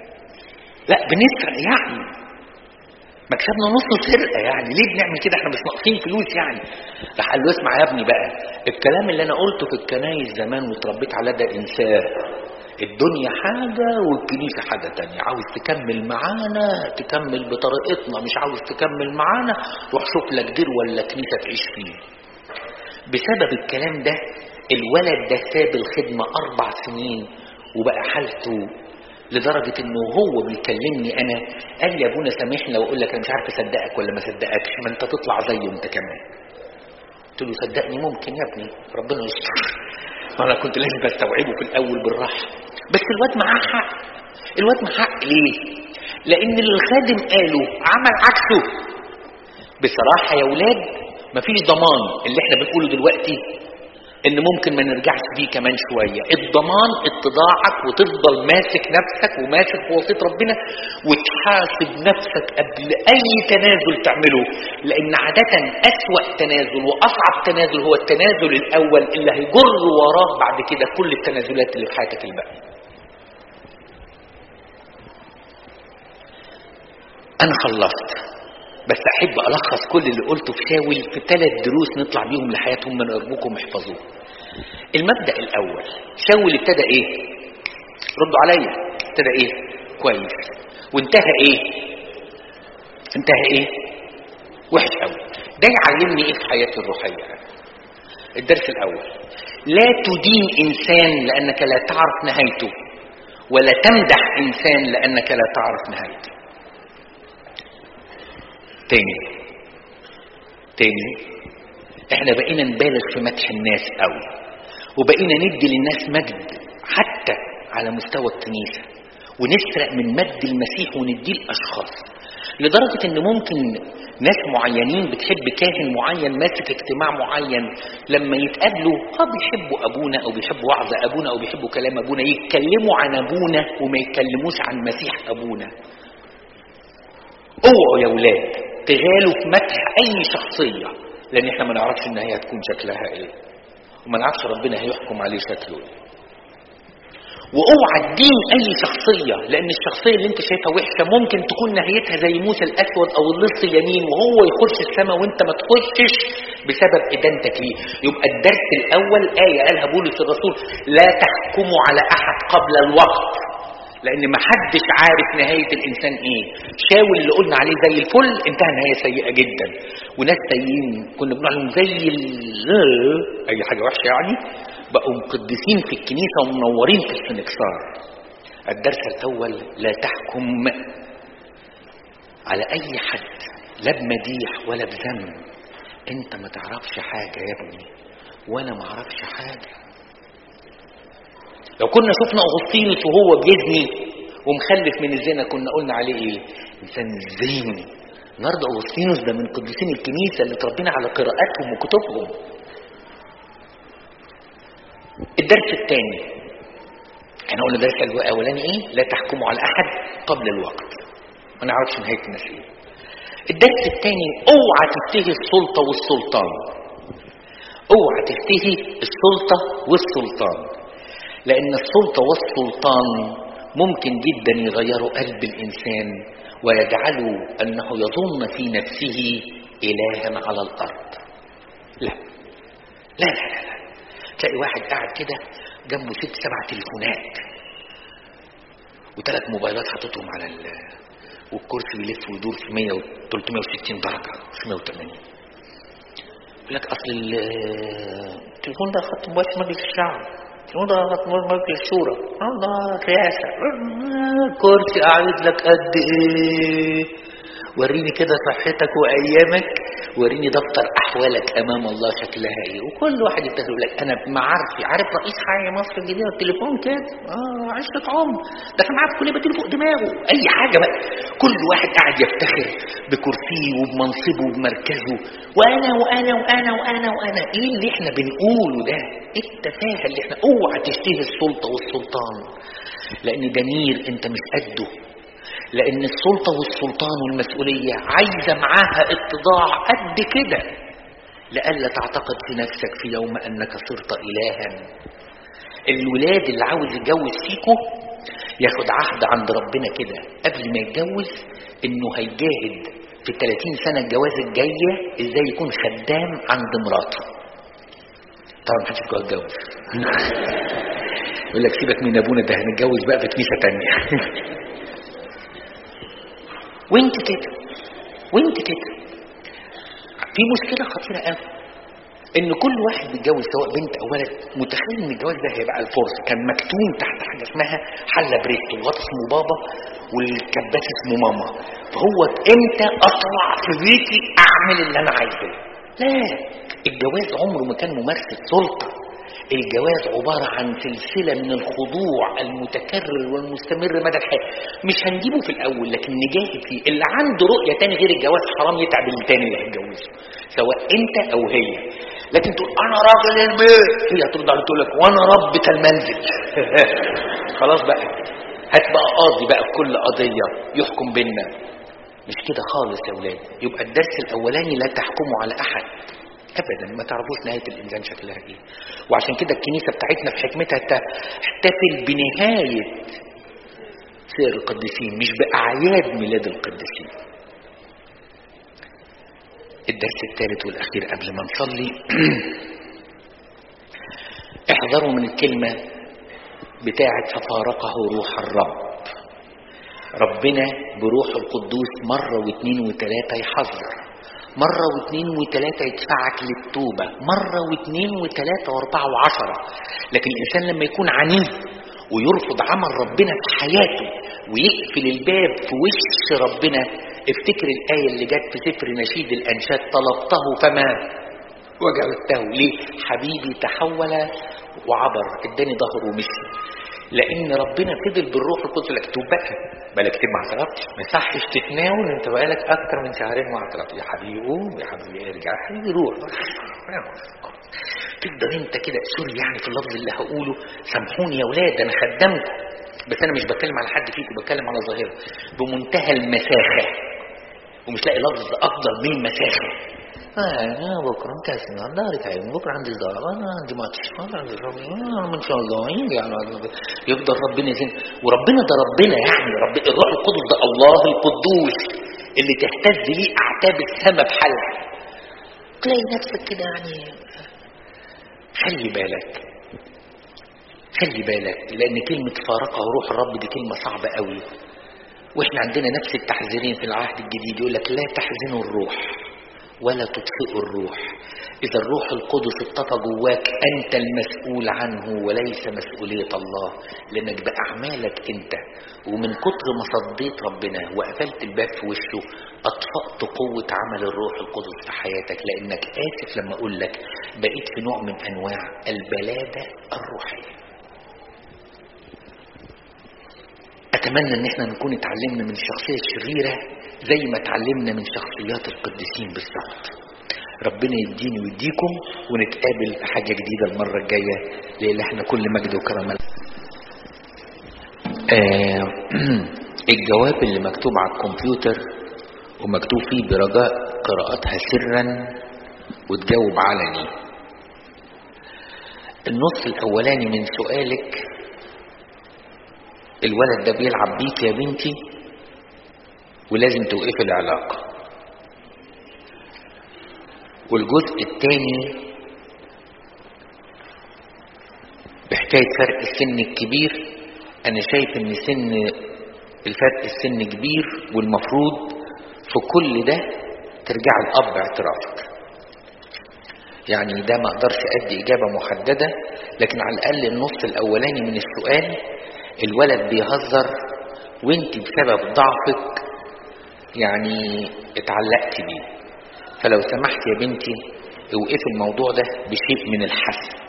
لا بنسرق يعني مكسبنا نص سرقة يعني ليه بنعمل كده احنا مش ناقصين فلوس يعني راح قال له اسمع يا ابني بقى الكلام اللي انا قلته في الكنايس زمان واتربيت على ده انساه الدنيا حاجة والكنيسة حاجة تانية عاوز تكمل معانا تكمل بطريقتنا مش عاوز تكمل معانا روح شوف لك دير ولا كنيسة تعيش فيه بسبب الكلام ده الولد ده ساب الخدمة أربع سنين وبقى حالته لدرجة انه هو بيكلمني انا قال لي يا ابونا سامحني لو اقول لك انا مش عارف اصدقك ولا ما اصدقكش ما انت تطلع زيه انت كمان قلت له صدقني ممكن يا ابني ربنا يستر انا كنت لازم استوعبه في الاول بالراحه بس الواد معاه حق الواد معاه حق ليه لان اللي الخادم قاله عمل عكسه بصراحه يا ولاد مفيش ضمان اللي احنا بنقوله دلوقتي ان ممكن ما نرجعش فيه كمان شويه الضمان اتضاعك وتفضل ماسك نفسك وماسك في وصيه ربنا وتحاسب نفسك قبل اي تنازل تعمله لان عاده اسوا تنازل واصعب تنازل هو التنازل الاول اللي هيجر وراه بعد كده كل التنازلات اللي في حياتك الباقيه انا خلصت بس احب الخص كل اللي قلته في شاول في ثلاث دروس نطلع بيهم لحياتهم من ارجوكم احفظوه المبدا الاول شاول ابتدى ايه ردوا عليا ابتدى ايه كويس وانتهى ايه انتهى ايه وحش قوي ده يعلمني ايه في حياتي الروحيه الدرس الاول لا تدين انسان لانك لا تعرف نهايته ولا تمدح انسان لانك لا تعرف نهايته تاني تاني احنا بقينا نبالغ في مدح الناس قوي وبقينا ندي للناس مجد حتى على مستوى الكنيسة ونسرق من مجد المسيح ونديه لأشخاص لدرجة ان ممكن ناس معينين بتحب كاهن معين ماسك اجتماع معين لما يتقابلوا اه بيحبوا ابونا او بيحبوا وعظ ابونا او بيحبوا كلام ابونا يتكلموا عن ابونا وما يتكلموش عن مسيح ابونا اوعوا يا ولاد تغالوا في مدح اي شخصيه لان احنا ما نعرفش ان هي هتكون شكلها ايه وما نعرفش ربنا هيحكم عليه شكله ايه واوعى تدين اي شخصيه لان الشخصيه اللي انت شايفها وحشه ممكن تكون نهايتها زي موسى الاسود او اللص اليمين وهو يخش السماء وانت ما تخشش بسبب ادانتك ليه يبقى الدرس الاول ايه قالها بولس الرسول لا تحكموا على احد قبل الوقت لان ما حدش عارف نهايه الانسان ايه شاول اللي قلنا عليه زي الفل انتهى نهايه سيئه جدا وناس سيئين كنا بنقول عليهم زي ال- اي حاجه وحشه يعني بقوا مقدسين في الكنيسه ومنورين في السنكسار الدرس الاول لا تحكم على اي حد لا بمديح ولا بذنب انت ما تعرفش حاجه يا ابني وانا ما اعرفش حاجه لو كنا شفنا اغسطينوس وهو بيزني ومخلف من الزنا كنا قلنا عليه ايه انسان زين النهارده اغسطينوس ده من قديسين الكنيسه اللي اتربينا على قراءاتهم وكتبهم الدرس الثاني احنا قلنا الدرس الاولاني ايه لا تحكموا على احد قبل الوقت ما نعرفش نهايه الناس ايه الدرس الثاني اوعى تشتهي السلطة والسلطان اوعى تشتهي السلطة والسلطان لان السلطة والسلطان ممكن جدا يغيروا قلب الانسان ويجعلوا انه يظن في نفسه الها على الارض لا لا لا لا, لا. تلاقي واحد قاعد كده جنبه ست سبع تليفونات وثلاث موبايلات حاططهم على ال والكرسي بيلف ويدور في 100 و 360 درجه مش 180 يقول لك اصل التليفون ده خط مباشر مجلس الشعب التليفون ده خط مباشر مجلس الشورى ده رئاسه كرسي قاعد لك قد ايه وريني كده صحتك وايامك وريني دفتر احوالك امام الله شكلها ايه وكل واحد يبتدي يقول لك انا معارفي عارف رئيس حي مصر الجديده التليفون كده اه عشره عمر ده كان معاه في كليه بديله فوق دماغه اي حاجه بقى كل واحد قاعد يفتخر بكرسيه وبمنصبه وبمركزه وانا وانا وانا وانا وانا ايه اللي احنا بنقوله ده ايه التفاهه اللي احنا اوعى تشتهي السلطه والسلطان لان ده نير انت مش قده لأن السلطة والسلطان والمسؤولية عايزة معاها اتضاع قد كده لئلا تعتقد في نفسك في يوم أنك صرت إلها الولاد اللي عاوز يتجوز فيكو ياخد عهد عند ربنا كده قبل ما يتجوز انه هيجاهد في ال 30 سنة الجواز الجاية ازاي يكون خدام عند مراته طبعا محدش فيكم هيتجوز يقول لك سيبك من ابونا ده هنتجوز بقى في كنيسة تانية وانت كده وانت كده في مشكله خطيره قوي ان كل واحد بيتجوز سواء بنت او ولد متخيل ان الجواز ده هيبقى الفرصه كان مكتوم تحت حاجه اسمها حله بريست والغطا اسمه بابا والكباس اسمه ماما فهو امتى اطلع في بيتي اعمل اللي انا عايزاه لا الجواز عمره ما كان ممارسه سلطه الجواز عبارة عن سلسلة من الخضوع المتكرر والمستمر مدى الحياة مش هنجيبه في الأول لكن نجاهد فيه اللي عنده رؤية تاني غير الجواز حرام يتعب التاني اللي هيتجوزه سواء أنت أو هي لكن تقول أنا راجل البيت هي هترد عليك تقول لك وأنا ربة المنزل خلاص بقى هات بقى قاضي بقى في كل قضية يحكم بينا مش كده خالص يا ولاد يبقى الدرس الأولاني لا تحكموا على أحد ابدا ما تعرفوش نهايه الانسان شكلها ايه وعشان كده الكنيسه بتاعتنا في حكمتها تحتفل بنهايه سير القديسين مش باعياد ميلاد القديسين الدرس الثالث والاخير قبل ما نصلي احذروا من الكلمه بتاعه ففارقه روح الرب ربنا بروح القدوس مره واثنين وثلاثه يحذر مرة واثنين وثلاثة يدفعك للتوبة مرة واثنين وثلاثة واربعة وعشرة لكن الإنسان لما يكون عنيد ويرفض عمل ربنا في حياته ويقفل الباب في وش ربنا افتكر الآية اللي جت في سفر نشيد الأنشاد طلبته فما وجدته ليه حبيبي تحول وعبر اداني ظهره ومشي لان ربنا فضل بالروح القدس لك توب بقى بالك كتير ما اعترفتش ما يصحش تتناول انت بقالك اكتر من شهرين ما اعترفتش يا حبيبي قوم يا حبيبي ارجع يا حبيبي روح تفضل انت كده سوري يعني في اللفظ اللي هقوله سامحوني يا اولاد انا خدمكم بس انا مش بتكلم على حد فيكم بتكلم على ظاهره بمنتهى المساخه ومش لاقي لفظ افضل من المساخه آه أنا بكرة أنت اسمع دارك عيون بكرة عندي صداع أنا عندي ماتش أنا عندي شغل أنا إن شاء الله يجي يعني يفضل ربنا يزين وربنا ده ربنا يعني رب الروح القدس ده الله القدوس اللي تهتز ليه أعتاب السماء بحالها تلاقي نفسك كده يعني خلي بالك خلي بالك لأن كلمة فارقه روح الرب دي كلمة صعبة قوي واحنا عندنا نفس التحذيرين في العهد الجديد يقول لك لا تحزنوا الروح ولا تطفئوا الروح إذا الروح القدس اطفى جواك أنت المسؤول عنه وليس مسؤولية الله لأنك بأعمالك أنت ومن كتر ما صديت ربنا وقفلت الباب في وشه أطفأت قوة عمل الروح القدس في حياتك لأنك آسف لما أقول لك بقيت في نوع من أنواع البلادة الروحية أتمنى إن احنا نكون اتعلمنا من الشخصية الشريرة زي ما اتعلمنا من شخصيات القديسين بالظبط ربنا يديني ويديكم ونتقابل في حاجة جديدة المرة الجاية لأن احنا كل مجد وكرم آه الجواب اللي مكتوب على الكمبيوتر ومكتوب فيه برجاء قراءتها سرا وتجاوب علني النص الاولاني من سؤالك الولد ده بيلعب بيك يا بنتي ولازم توقفي العلاقة والجزء الثاني بحكاية فرق السن الكبير أنا شايف إن سن الفرق السن كبير والمفروض في كل ده ترجع الأب اعترافك يعني ده ما أقدرش أدي إجابة محددة لكن على الأقل النص الأولاني من السؤال الولد بيهزر وانت بسبب ضعفك يعني اتعلقت بيه فلو سمحت يا بنتي اوقفي الموضوع ده بشيء من الحسم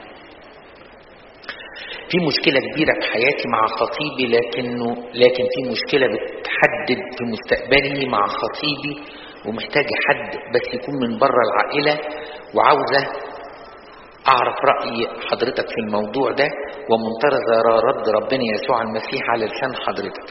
في مشكلة كبيرة في حياتي مع خطيبي لكنه لكن في مشكلة بتحدد في مستقبلي مع خطيبي ومحتاجة حد بس يكون من بره العائلة وعاوزة أعرف رأي حضرتك في الموضوع ده ومنتظرة رد ربنا يسوع المسيح على لسان حضرتك.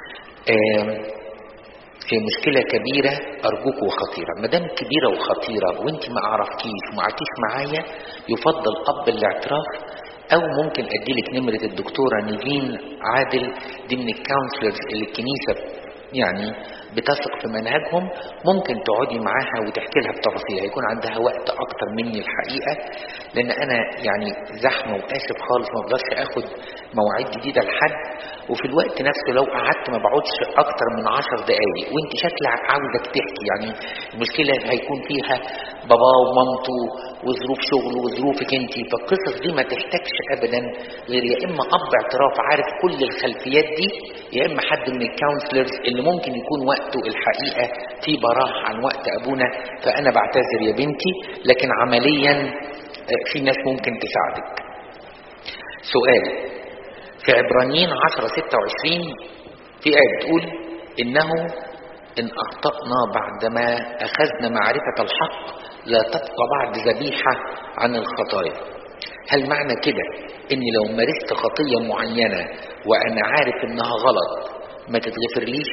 هي مشكلة كبيرة أرجوك وخطيرة ما دام كبيرة وخطيرة وانت ما أعرفكيش وما عرفتيش معايا يفضل قبل الاعتراف أو ممكن أديلك نمرة الدكتورة نيفين عادل دي من الكونسلرز اللي الكنيسة يعني بتثق في منهجهم ممكن تقعدي معاها وتحكي لها بتفاصيل هيكون عندها وقت اكتر مني الحقيقه لان انا يعني زحمه واسف خالص ما اقدرش اخد مواعيد جديده لحد وفي الوقت نفسه لو قعدت ما بقعدش اكتر من عشر دقايق وانت شكلك عاوزك تحكي يعني المشكله هيكون فيها باباه ومامته وظروف شغله وظروفك انت فالقصص دي ما تحتاجش ابدا غير يا اما اب اعتراف عارف كل الخلفيات دي يا اما حد من الكونسلرز اللي ممكن يكون وقته الحقيقه في براح عن وقت ابونا فانا بعتذر يا بنتي لكن عمليا في ناس ممكن تساعدك سؤال في عبرانيين 10 26 في آية بتقول إنه إن أخطأنا بعدما أخذنا معرفة الحق لا تبقى بعد ذبيحة عن الخطايا هل معنى كده إن لو مارست خطية معينة وأنا عارف إنها غلط ما تتغفرليش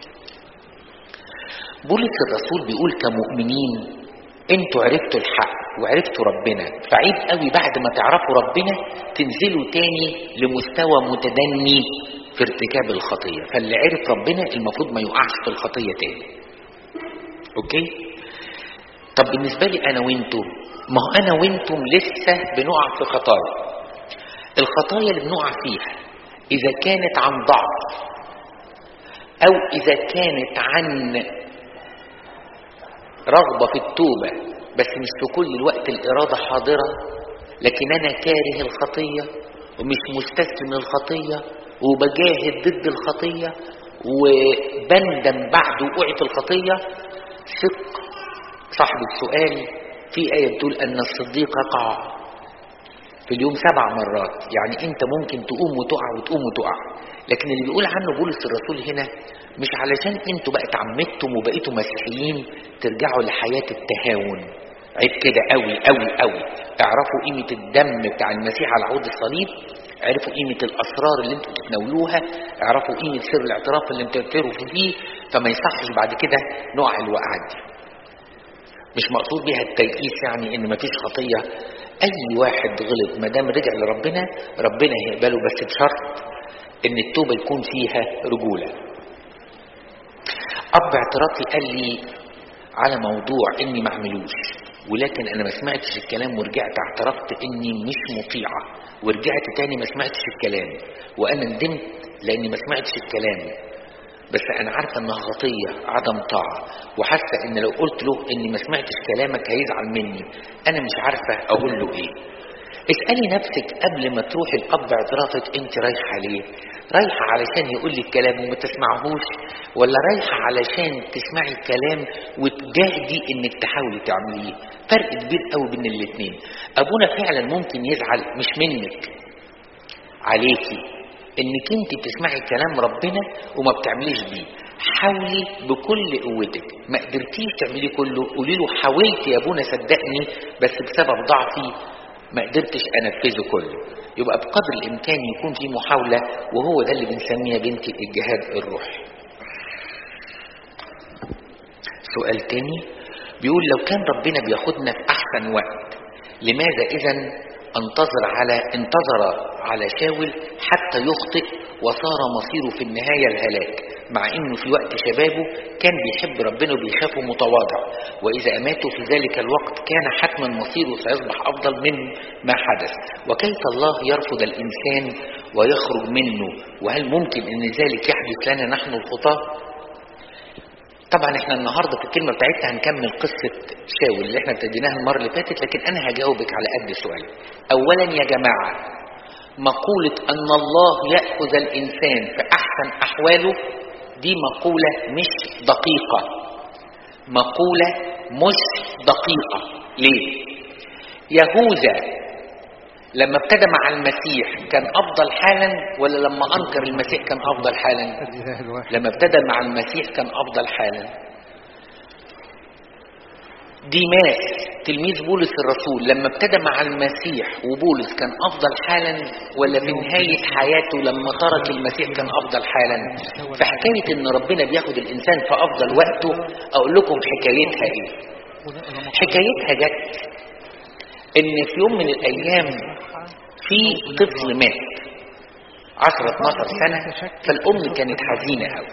بولس الرسول بيقول كمؤمنين انتوا عرفتوا الحق وعرفتوا ربنا فعيب قوي بعد ما تعرفوا ربنا تنزلوا تاني لمستوى متدني في ارتكاب الخطيه فاللي عرف ربنا المفروض ما يقعش في الخطيه تاني اوكي طب بالنسبه لي انا وانتم ما هو انا وانتم لسه بنقع في خطايا الخطايا اللي بنقع فيها اذا كانت عن ضعف او اذا كانت عن رغبه في التوبه بس مش في كل الوقت الإرادة حاضرة لكن أنا كاره الخطية ومش مستسلم للخطية وبجاهد ضد الخطية وبندم بعد وقوعي في الخطية ثق صاحب السؤال في آية بتقول أن الصديق يقع في اليوم سبع مرات يعني أنت ممكن تقوم وتقع وتقوم وتقع لكن اللي بيقول عنه بولس الرسول هنا مش علشان انتوا بقى اتعمدتم وبقيتوا مسيحيين ترجعوا لحياة التهاون عيب كده قوي قوي قوي اعرفوا قيمة الدم بتاع المسيح على عود الصليب عرفوا قيمة الأسرار اللي انتوا بتتناولوها اعرفوا قيمة سر الاعتراف اللي انتوا بتعترفوا فيه فما يصحش بعد كده نقع الوقعات دي مش مقصود بيها التيئيس يعني ان مفيش خطية اي واحد غلط ما دام رجع لربنا ربنا هيقبله بس بشرط ان التوبة يكون فيها رجولة اب اعترافي قال لي على موضوع اني ما اعملوش ولكن انا ما سمعتش الكلام ورجعت اعترفت اني مش مطيعة ورجعت تاني ما سمعتش الكلام وانا ندمت لاني ما سمعتش الكلام بس انا عارفه انها خطيه عدم طاعه وحاسه ان لو قلت له اني ما سمعتش كلامك هيزعل مني انا مش عارفه اقول له ايه اسالي نفسك قبل ما تروحي الاب اعترافك انت رايحه ليه رايحه علشان يقول لي الكلام وما تسمعهوش ولا رايحه علشان تسمعي الكلام وتجاهدي انك تحاولي تعمليه فرق كبير قوي بين الاثنين ابونا فعلا ممكن يزعل مش منك عليكي انك انت تسمعي كلام ربنا وما بتعمليش بيه حاولي بكل قوتك ما قدرتيش تعملي كله قولي له حاولت يا ابونا صدقني بس بسبب ضعفي ما قدرتش انفذه كله يبقى بقدر الامكان يكون في محاوله وهو ده اللي بنسميه بنتي الجهاد الروحي سؤال تاني بيقول لو كان ربنا بياخدنا في احسن وقت لماذا اذا انتظر على انتظر على شاول حتى يخطئ وصار مصيره في النهاية الهلاك مع انه في وقت شبابه كان بيحب ربنا وبيخاف متواضع واذا اماته في ذلك الوقت كان حتما مصيره سيصبح افضل من ما حدث وكيف الله يرفض الانسان ويخرج منه وهل ممكن ان ذلك يحدث لنا نحن الخطاه طبعا احنا النهارده في الكلمه بتاعتنا هنكمل قصه شاول اللي احنا ابتديناها المره اللي فاتت لكن انا هجاوبك على قد سؤال اولا يا جماعه مقوله ان الله ياخذ الانسان في احسن احواله دي مقوله مش دقيقه مقوله مش دقيقه ليه يهوذا لما ابتدى مع المسيح كان افضل حالا ولا لما انكر المسيح كان افضل حالا الاله الواحد لما ابتدى مع المسيح كان افضل حالا ديماس تلميذ بولس الرسول لما ابتدى مع المسيح وبولس كان افضل حالا ولا في نهايه حياته لما ترك المسيح كان افضل حالا في حكايه ان ربنا بياخد الانسان في افضل وقته اقول لكم حكايتها ايه حكايتها جت ان في يوم من الايام في طفل مات 10 12 سنه فالام كانت حزينه قوي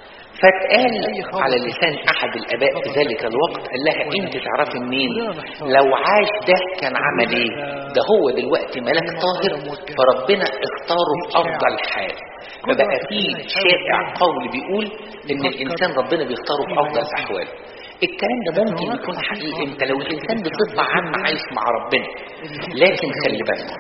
فاتقال على لسان احد الاباء في ذلك الوقت قال لها انت تعرفي منين لو عاش ده كان عمل ايه ده هو دلوقتي ملاك طاهر فربنا اختاره في افضل حال فبقى في شائع قول بيقول ان الانسان ربنا بيختاره في افضل احواله الكلام ده ممكن يكون حقيقي انت لو الانسان بصفه عامه عايش مع ربنا لكن خلي بالك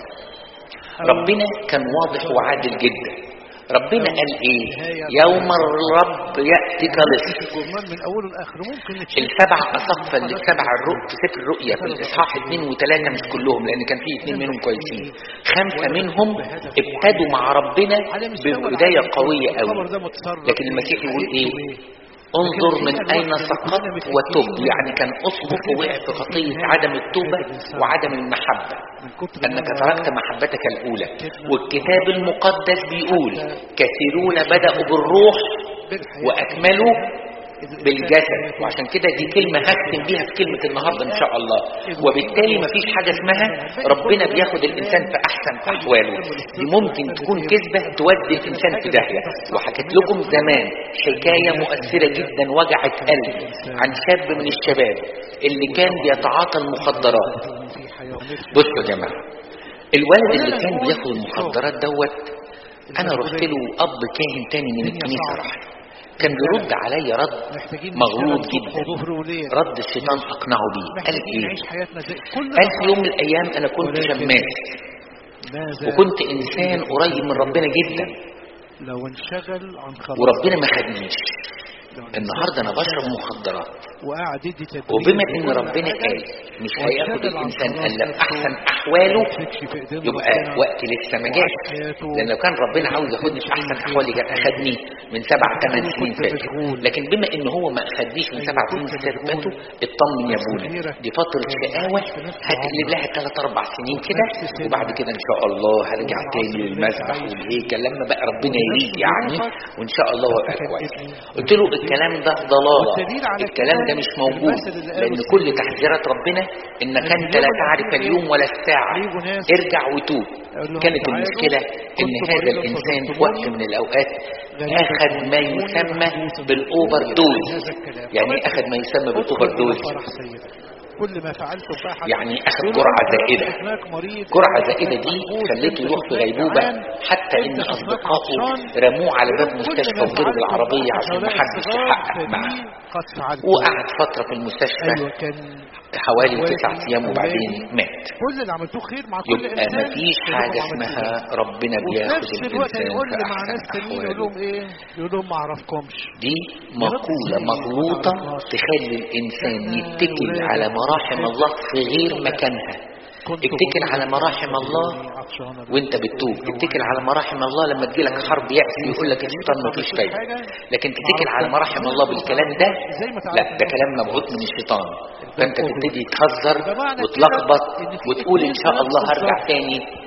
ربنا كان واضح وعادل جدا ربنا قال ايه يوم الرب ياتي كلص الجرمان من اوله لاخره ممكن نتشوف السبع أصفة اللي سبع الرؤ في سفر الرؤيا في الإصحاح اثنين وثلاثة مش كلهم لأن كان في اثنين منهم كويسين خمسة منهم ابتدوا مع ربنا ببداية قوية الخبر قوي ده متسرب لكن المسيح يقول ايه انظر من اين سقطت وتب يعني كان اسقط وقع في خطيه عدم التوبه وعدم المحبه من كتر انك تركت محبتك الاولى والكتاب المقدس بيقول كثيرون بداوا بالروح واكملوا بالجسد وعشان كده دي كلمة هختم بيها في كلمة النهاردة إن شاء الله وبالتالي مفيش حاجة اسمها ربنا بياخد الإنسان في أحسن أحواله دي ممكن تكون كذبة تودي الإنسان في داهية وحكيت لكم زمان حكاية مؤثرة جدا وجعت قلبي عن شاب من الشباب اللي كان بيتعاطى المخدرات بصوا يا جماعة الولد اللي كان بياخد المخدرات دوت أنا رحت له أب كاهن تاني من الكنيسة راح كان بيرد عليا رد مغلوط جدا رد الشيطان اقنعه بيه قال ايه قال في يوم من الايام انا كنت شماس وكنت انسان قريب من ربنا جدا لو انشغل عن خلاص وربنا ما خدنيش النهارده انا بشرب مخدرات وقاعد يدي تدريب وبما ان ربنا قال مش هياخد الانسان الا في احسن احواله يبقى وقت لسه ما جاش لان لو كان ربنا عاوز ياخدني في احسن احوالي كان اخدني من سبع ثمان سنين فاتوا لكن بما ان هو ما اخدنيش من سبع سنين فاتوا اطمن يا ابونا دي فتره شقاوه هتقلب لها ثلاث اربع سنين كده وبعد كده ان شاء الله هرجع تاني للمسبح والهيكل لما بقى ربنا يريد يعني وان شاء الله هبقى كويس قلت له الكلام ده ضلاله الكلام ده مش موجود لان كل تحذيرات ربنا انك انت لا تعرف اليوم ولا الساعه ارجع وتوب كانت المشكله ان هذا الانسان في وقت من الاوقات اخذ ما يسمى بالاوفر دوز يعني ايه اخذ ما يسمى بالاوفر دوز كل ما فعلته بقى يعني اخذ جرعه زائده جرعه زائده دي خليته يروح في غيبوبه حتى ان اصدقائه رموه على باب مستشفى وجروا بالعربيه عشان ما حدش يحقق معاه وقعد فتره في المستشفى ايوه كان حوالي تسعة ايام وبعدين مات كل اللي عملتوه خير مع كل يبقى انسان مفيش حاجه اسمها ربنا وفي بياخد نفس الوقت الانسان يقول في لي مع ناس احسن تانيين يقول احواله لهم ايه يقول لهم ما اعرفكمش دي مقولة مغلوطة تخلي الإنسان يتكل على مراحم الله في غير مكانها اتكل على مراحم الله وانت بتتوب اتكل على مراحم الله لما تجيلك حرب يأس يقول لك الشيطان مفيش فايدة لكن تتكل على مراحم الله بالكلام ده لا ده كلام مبعوث من الشيطان فانت تبتدي تهزر وتلخبط وتقول ان شاء الله هرجع تاني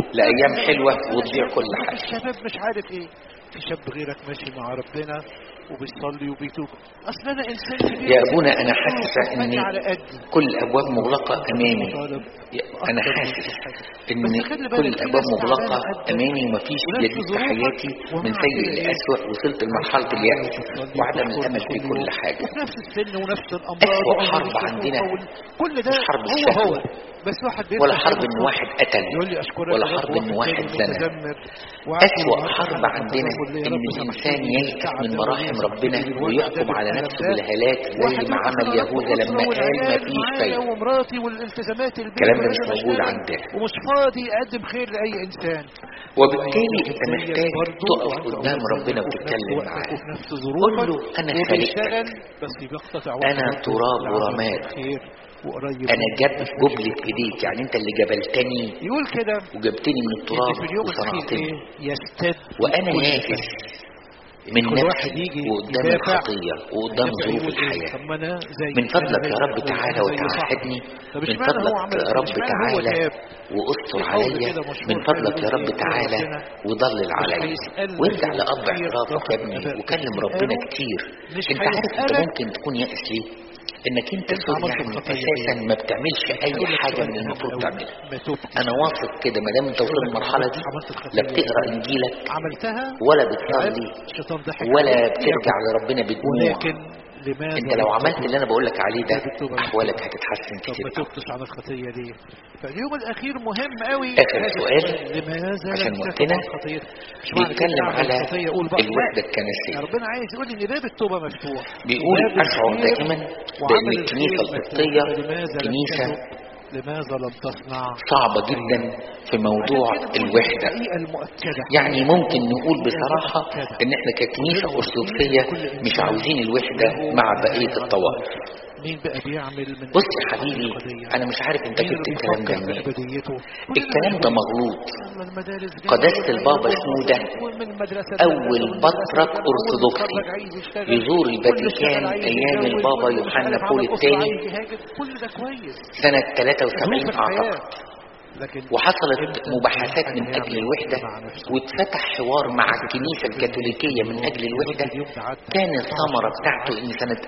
لايام حلوه وتضيع كل حاجه الشباب مش عارف ايه في شاب غيرك ماشي مع ربنا وبيصلي وبيتوب اصل انا انسان كبير يا ابونا انا حاسه وحاجة ان على قدي كل الابواب مغلقه امامي طالب يا- انا أكتر من حاسس كل حاجة. ان بس خلي بالك كل في الابواب ناس مغلقه تعبانة قدك امامي ومفيش وناس جديد في ظروفك حياتي من ومع سيء كده إيه؟ لاسوء وصلت لمرحله اليأس وعدم الامل في كل حاجه وفي نفس السن ونفس الامراض أسوأ وعمر حرب الشيخوخة عندنا وال- كل ده مش حرب هو الشهوة. هو بس واحد ولا بيفتح حرب يوم ان الصبح واحد قتل يقول لي اشكرك ولا يا رب حرب ان واحد واحد تاني زنى متذمر وعافي أسوأ وعافي حرب وعافي عندنا وعافي يا إن رب الإنسان سامحني ييأس بالتعب من ده مراحم والوجع ربنا ده ويحكم على والألم نفسه ده. بالهلاك زي واحد ما يقول عمل أنا يهوذا رب لما أسرة قال والعيال مفيش معايا فايدة ومراتي والالتزامات البيت الكلام ده مش ولازم موجود أشتغل عندنا. ومش فاضي اقدم خير لاي انسان وبالتالي انت زيك محتاج برضه تقف وعنده قدام أولاد ربنا وفي نفس وتتكلم وقتك معاه وفي نفس قول ظروفك له انا وبيشتغل خالقتك بس بيقتطع أنا وقت تراب لعمل ورماد. خير وقريب انا منك جاب مفيش جبلة ايديك يعني انت اللي جبلتني يقول كده وجبتني من ان التراب في اليوم الاخير وصنعتني ايه يستد وانا كل نافس شيء. من كل واحد نفسي يجي وقدام يدافع الخطية وقدام يدافع ظروف يقول إيه؟ الحياة طب ما انا زي من فضلك أنا يا زي رب أخويا، تعالى أنا زي وتعاهدني صاحبي. طب من اشمعنى هو فضلك عمل يا كده؟ رب اشمعنى هو تعالى تاب؟ واستر في قول عليا كده مشهور من فضلك حلو يا رب يقول إيه؟ تعالى ربنا وضلل عليا هيسألنا وارجع في لأب الأخير اعترافك يا رب ابني أبائك وكلم تسأله ربنا كتير مش انت عارف انت هيسألك ممكن تكون يائس ليه انك انت أنت سوري عملت يعني الخطية اساسا دي. ما بتعملش اي هقول لك حاجه سؤال من أهم المفروض أوي. تعملها ما تبتش انا واثق كده ما دام انت وصلت للمرحله دي عملت الخطية لا دي. بتقرا انجيلك عملتها ولا بتصلي الشيطان ضحك ولا عليك. بترجع لربنا بدموع ولكن لماذا انت لو لم عملت تتب؟ اللي انا بقول لك عليه ده بالتوبة احوالك نفسها. هتتحسن طب كتير ما تبتش عن الخطية ليه فاليوم الأخير مهم قوي آخر هذا سؤال، السؤال. لماذا عشان لم وقتنا تتب عن خطية مش معنى كده بيتكلم أعمل على خطية أقول بقى الوحده لا. الكنسيه ربنا عايز يقول لي ان باب التوبه مفتوح بيقول باب اشعر الخير دائما بان وعمل الكنيسه الخير القبطيه مفتوح. فلماذا لم كنيسه تتب؟ لماذا لم تصنع صعبه جدا في موضوع عشان كده بقول الوحده الحقيقة المؤكدة يعني ممكن نقول بصراحة ان احنا ككنيسة ارثوذكسية مش عاوزين الوحدة مع بقية الطوائف مين بقى بيعمل من بص يا حبيبي انا مش عارف انت مين اللي جبت الكلام ده بيفكر منين بأبديته الكلام ده مغلوط أما المدارس دي قداسة البابا شنودة ومن مدرسة أول لمدرسة بطرك ومن أرثوذكسي متخرج عايز يشتغل، يزور واللي الفاتيكان اشتغل عايز أيام يتجوز، البابا واللي مش يوحنا عارف بول عمل أسرة الثاني عايز يهاجر، كل ده كويس سنة ظروف 73 الحياة أعتقد لكن وحصلت إمتى مباحثات من الإنسان أجل يعمل الوحدة مع نفسه؟ واتفتح حوار مع الكنيسة الكاثوليكية من أجل الوحدة كان الثمرة بتاعته إن سنة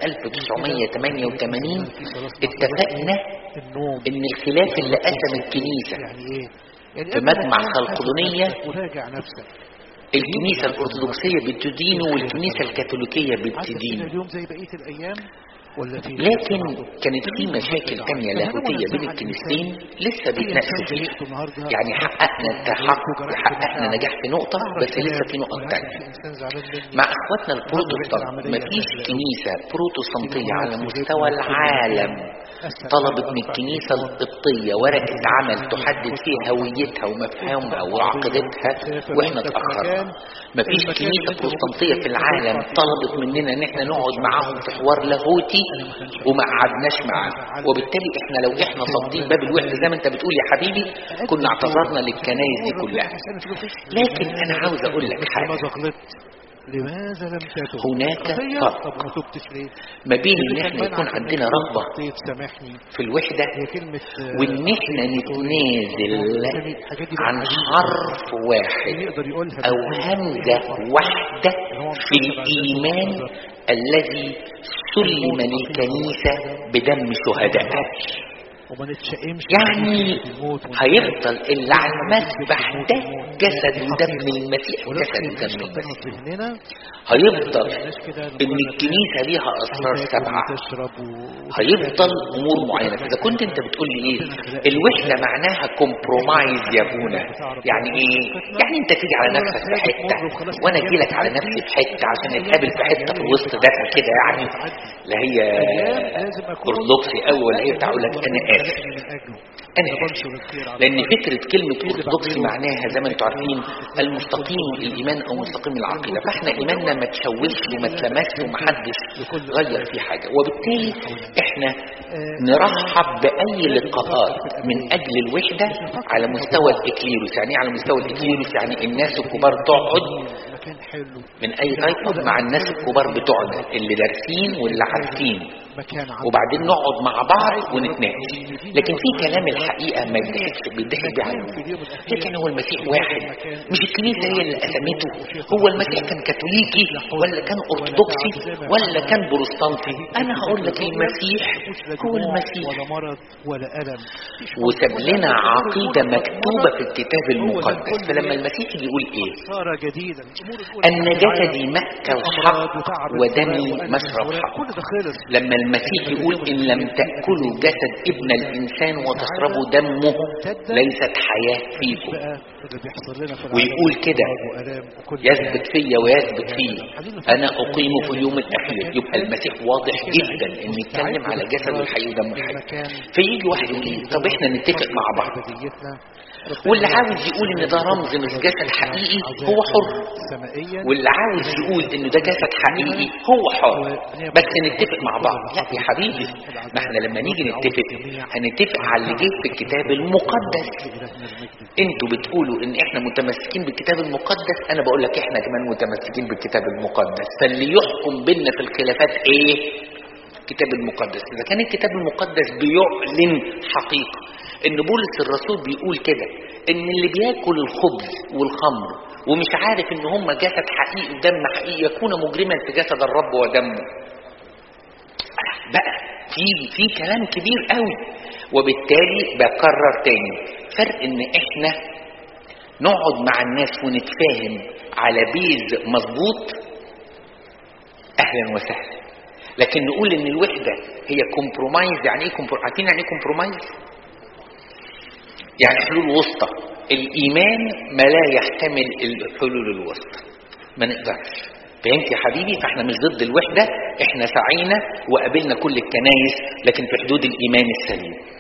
1988 اتفقنا النوم إن الخلاف اللي قسم الكنيسة يعني ايه يعني في قبل ما مجمع تنام خلقدونية حاسب نفسك وراجع نفسك الكنيسة الأرثوذكسية بتدينه والكنيسة الكاثوليكية عدى فينا بتدينه اليوم زي بقيه الايام ولا في لكن كانت في مشاكل تانية لاهوتية بين الكنيستين لسه بيتناقشوا فيها يعني حققنا التحقق حققنا نجاح في نقطة بس لسه في نقط تانية مع اخواتنا البروتستانت مفيش كنيسة بروتستانتية على مستوى العالم طلبت من الكنيسة القبطية ورقة عمل تحدد فيها هويتها ومفهومها وعقيدتها واحنا اتأخرنا مفيش كنيسة بروتستانتية في العالم طلبت مننا ان احنا نقعد معاهم في حوار لاهوتي وما قعدناش معاهم وبالتالي احنا لو احنا صادين باب الوحدة زي ما انت بتقول يا حبيبي كنا اعتذرنا للكنايس دي كلها لكن انا عاوز اقول لك حاجة لماذا غلطت لماذا لم تتب هناك خطية؟ فرق طب ما تبتش ليه ما بين ان اللي احنا كان يكون منعك عندنا إنك رغبة خطيت سامحني في الوحدة هي كلمة آه، وان احنا نتنازل الحاجات دي عن بقى عجيبة. حرف واحد يقدر يقولها او بالآية. همزة واحدة في الايمان الذي سلم للكنيسة بدم شهدائها وما نتشائمش يعني بالموت ونخاف. هيفضل اللي على المسبح ده جسد ودم المسيح جسد ولكن ودم ربنا المسيح في ذهننا هيفضل الناس كده ان لمجرد الكنيسة ليها اسرار تاكل سبعة وتشرب و- هيفضل امور معينه اذا كنت انت بتقول لي ايه الوحده معناها كومبرومايز يا ابونا يعني ايه يعني انت تيجي على نفسك في حته وانا اجي لك على نفسي في حته عشان نتقابل في حته في الوسط ده كده يعني لا هي لازم أكون ارثوذكسي او ولا هي بتاع يقول لك انا اسف من أجله انا بنشر اسف الخير على لان الأرض. فكره كلمه ارثوذكسي معناها زي ما انتم عارفين المستقيم الايمان او مستقيم العقيده فاحنا ايماننا ما تشوشش وما اتلمسش ومحدش غير فيه حاجه وبالتالي احنا نرحب باي لقاءات من اجل الوحده على مستوى الاكليروس يعني إيه على مستوى الاكليروس يعني الناس الكبار تقعد مكان حلو من اي طائفه مع الناس الكبار بتوعنا اللي دارسين واللي عارفين مكان عنده وبعدين نقعد مع بعض ونتناقش لكن في كلام الحقيقه ما يضحكش بيضحك بيه على الناس. لكن هو المسيح واحد مش الكنيسه هي اللي قسمته هو المسيح كان كاثوليكي ولا كان ارثوذكسي ولا كان بروتستانتي انا هقول لك المسيح هو المسيح ولا مرض ولا الم وساب لنا عقيده مكتوبه في الكتاب المقدس فلما المسيح يقول ايه صار جديدا ان جسدي ماكل حق ودمي مشرب حق كل ده خلص لما المسيح يقول إن لم تأكلوا جسد ابن الإنسان وتشربوا دمه ليست حياة فيكم بقى اللي بيحصل لنا في العالم ويقول كده وآلام وكل يثبت فيا ويثبت فيه أنا أقيم في اليوم الأخير يبقى المسيح واضح جدا إن يتكلم على جسد الحي ودمه الحي فيجي واحد يقول لي طب إحنا نتفق مع بعض أبديتنا واللي عاوز يقول إن ده رمز مش جسد حقيقي هو حر سمائيا واللي عاوز يقول ان ده جسد حقيقي هو حر بس نتفق مع بعض لا يا حبيبي ما احنا لما نيجي نتفق هنتفق على اللي جه في الكتاب المقدس انتوا بتقولوا ان احنا متمسكين بالكتاب المقدس انا بقول لك احنا كمان متمسكين بالكتاب المقدس فاللي يحكم بينا في الخلافات ايه الكتاب المقدس اذا كان الكتاب المقدس بيعلن حقيقه ان بولس الرسول بيقول كده ان اللي بياكل الخبز والخمر ومش عارف ان هم جسد حقيقي ودم حقيقي يكون مجرما في جسد الرب ودمه بقى في في كلام كبير قوي وبالتالي بكرر تاني فرق ان احنا نقعد مع الناس ونتفاهم على بيز مظبوط اهلا وسهلا لكن نقول ان الوحده هي كومبرومايز يعني ايه كومبرو... عارفين يعني ايه كومبرومايز يعني حلول وسطى الايمان ما لا يحتمل الحلول الوسطى ما نقدرش فهمت يا حبيبي فاحنا مش ضد الوحده احنا سعينا وقابلنا كل الكنايس لكن في حدود الايمان السليم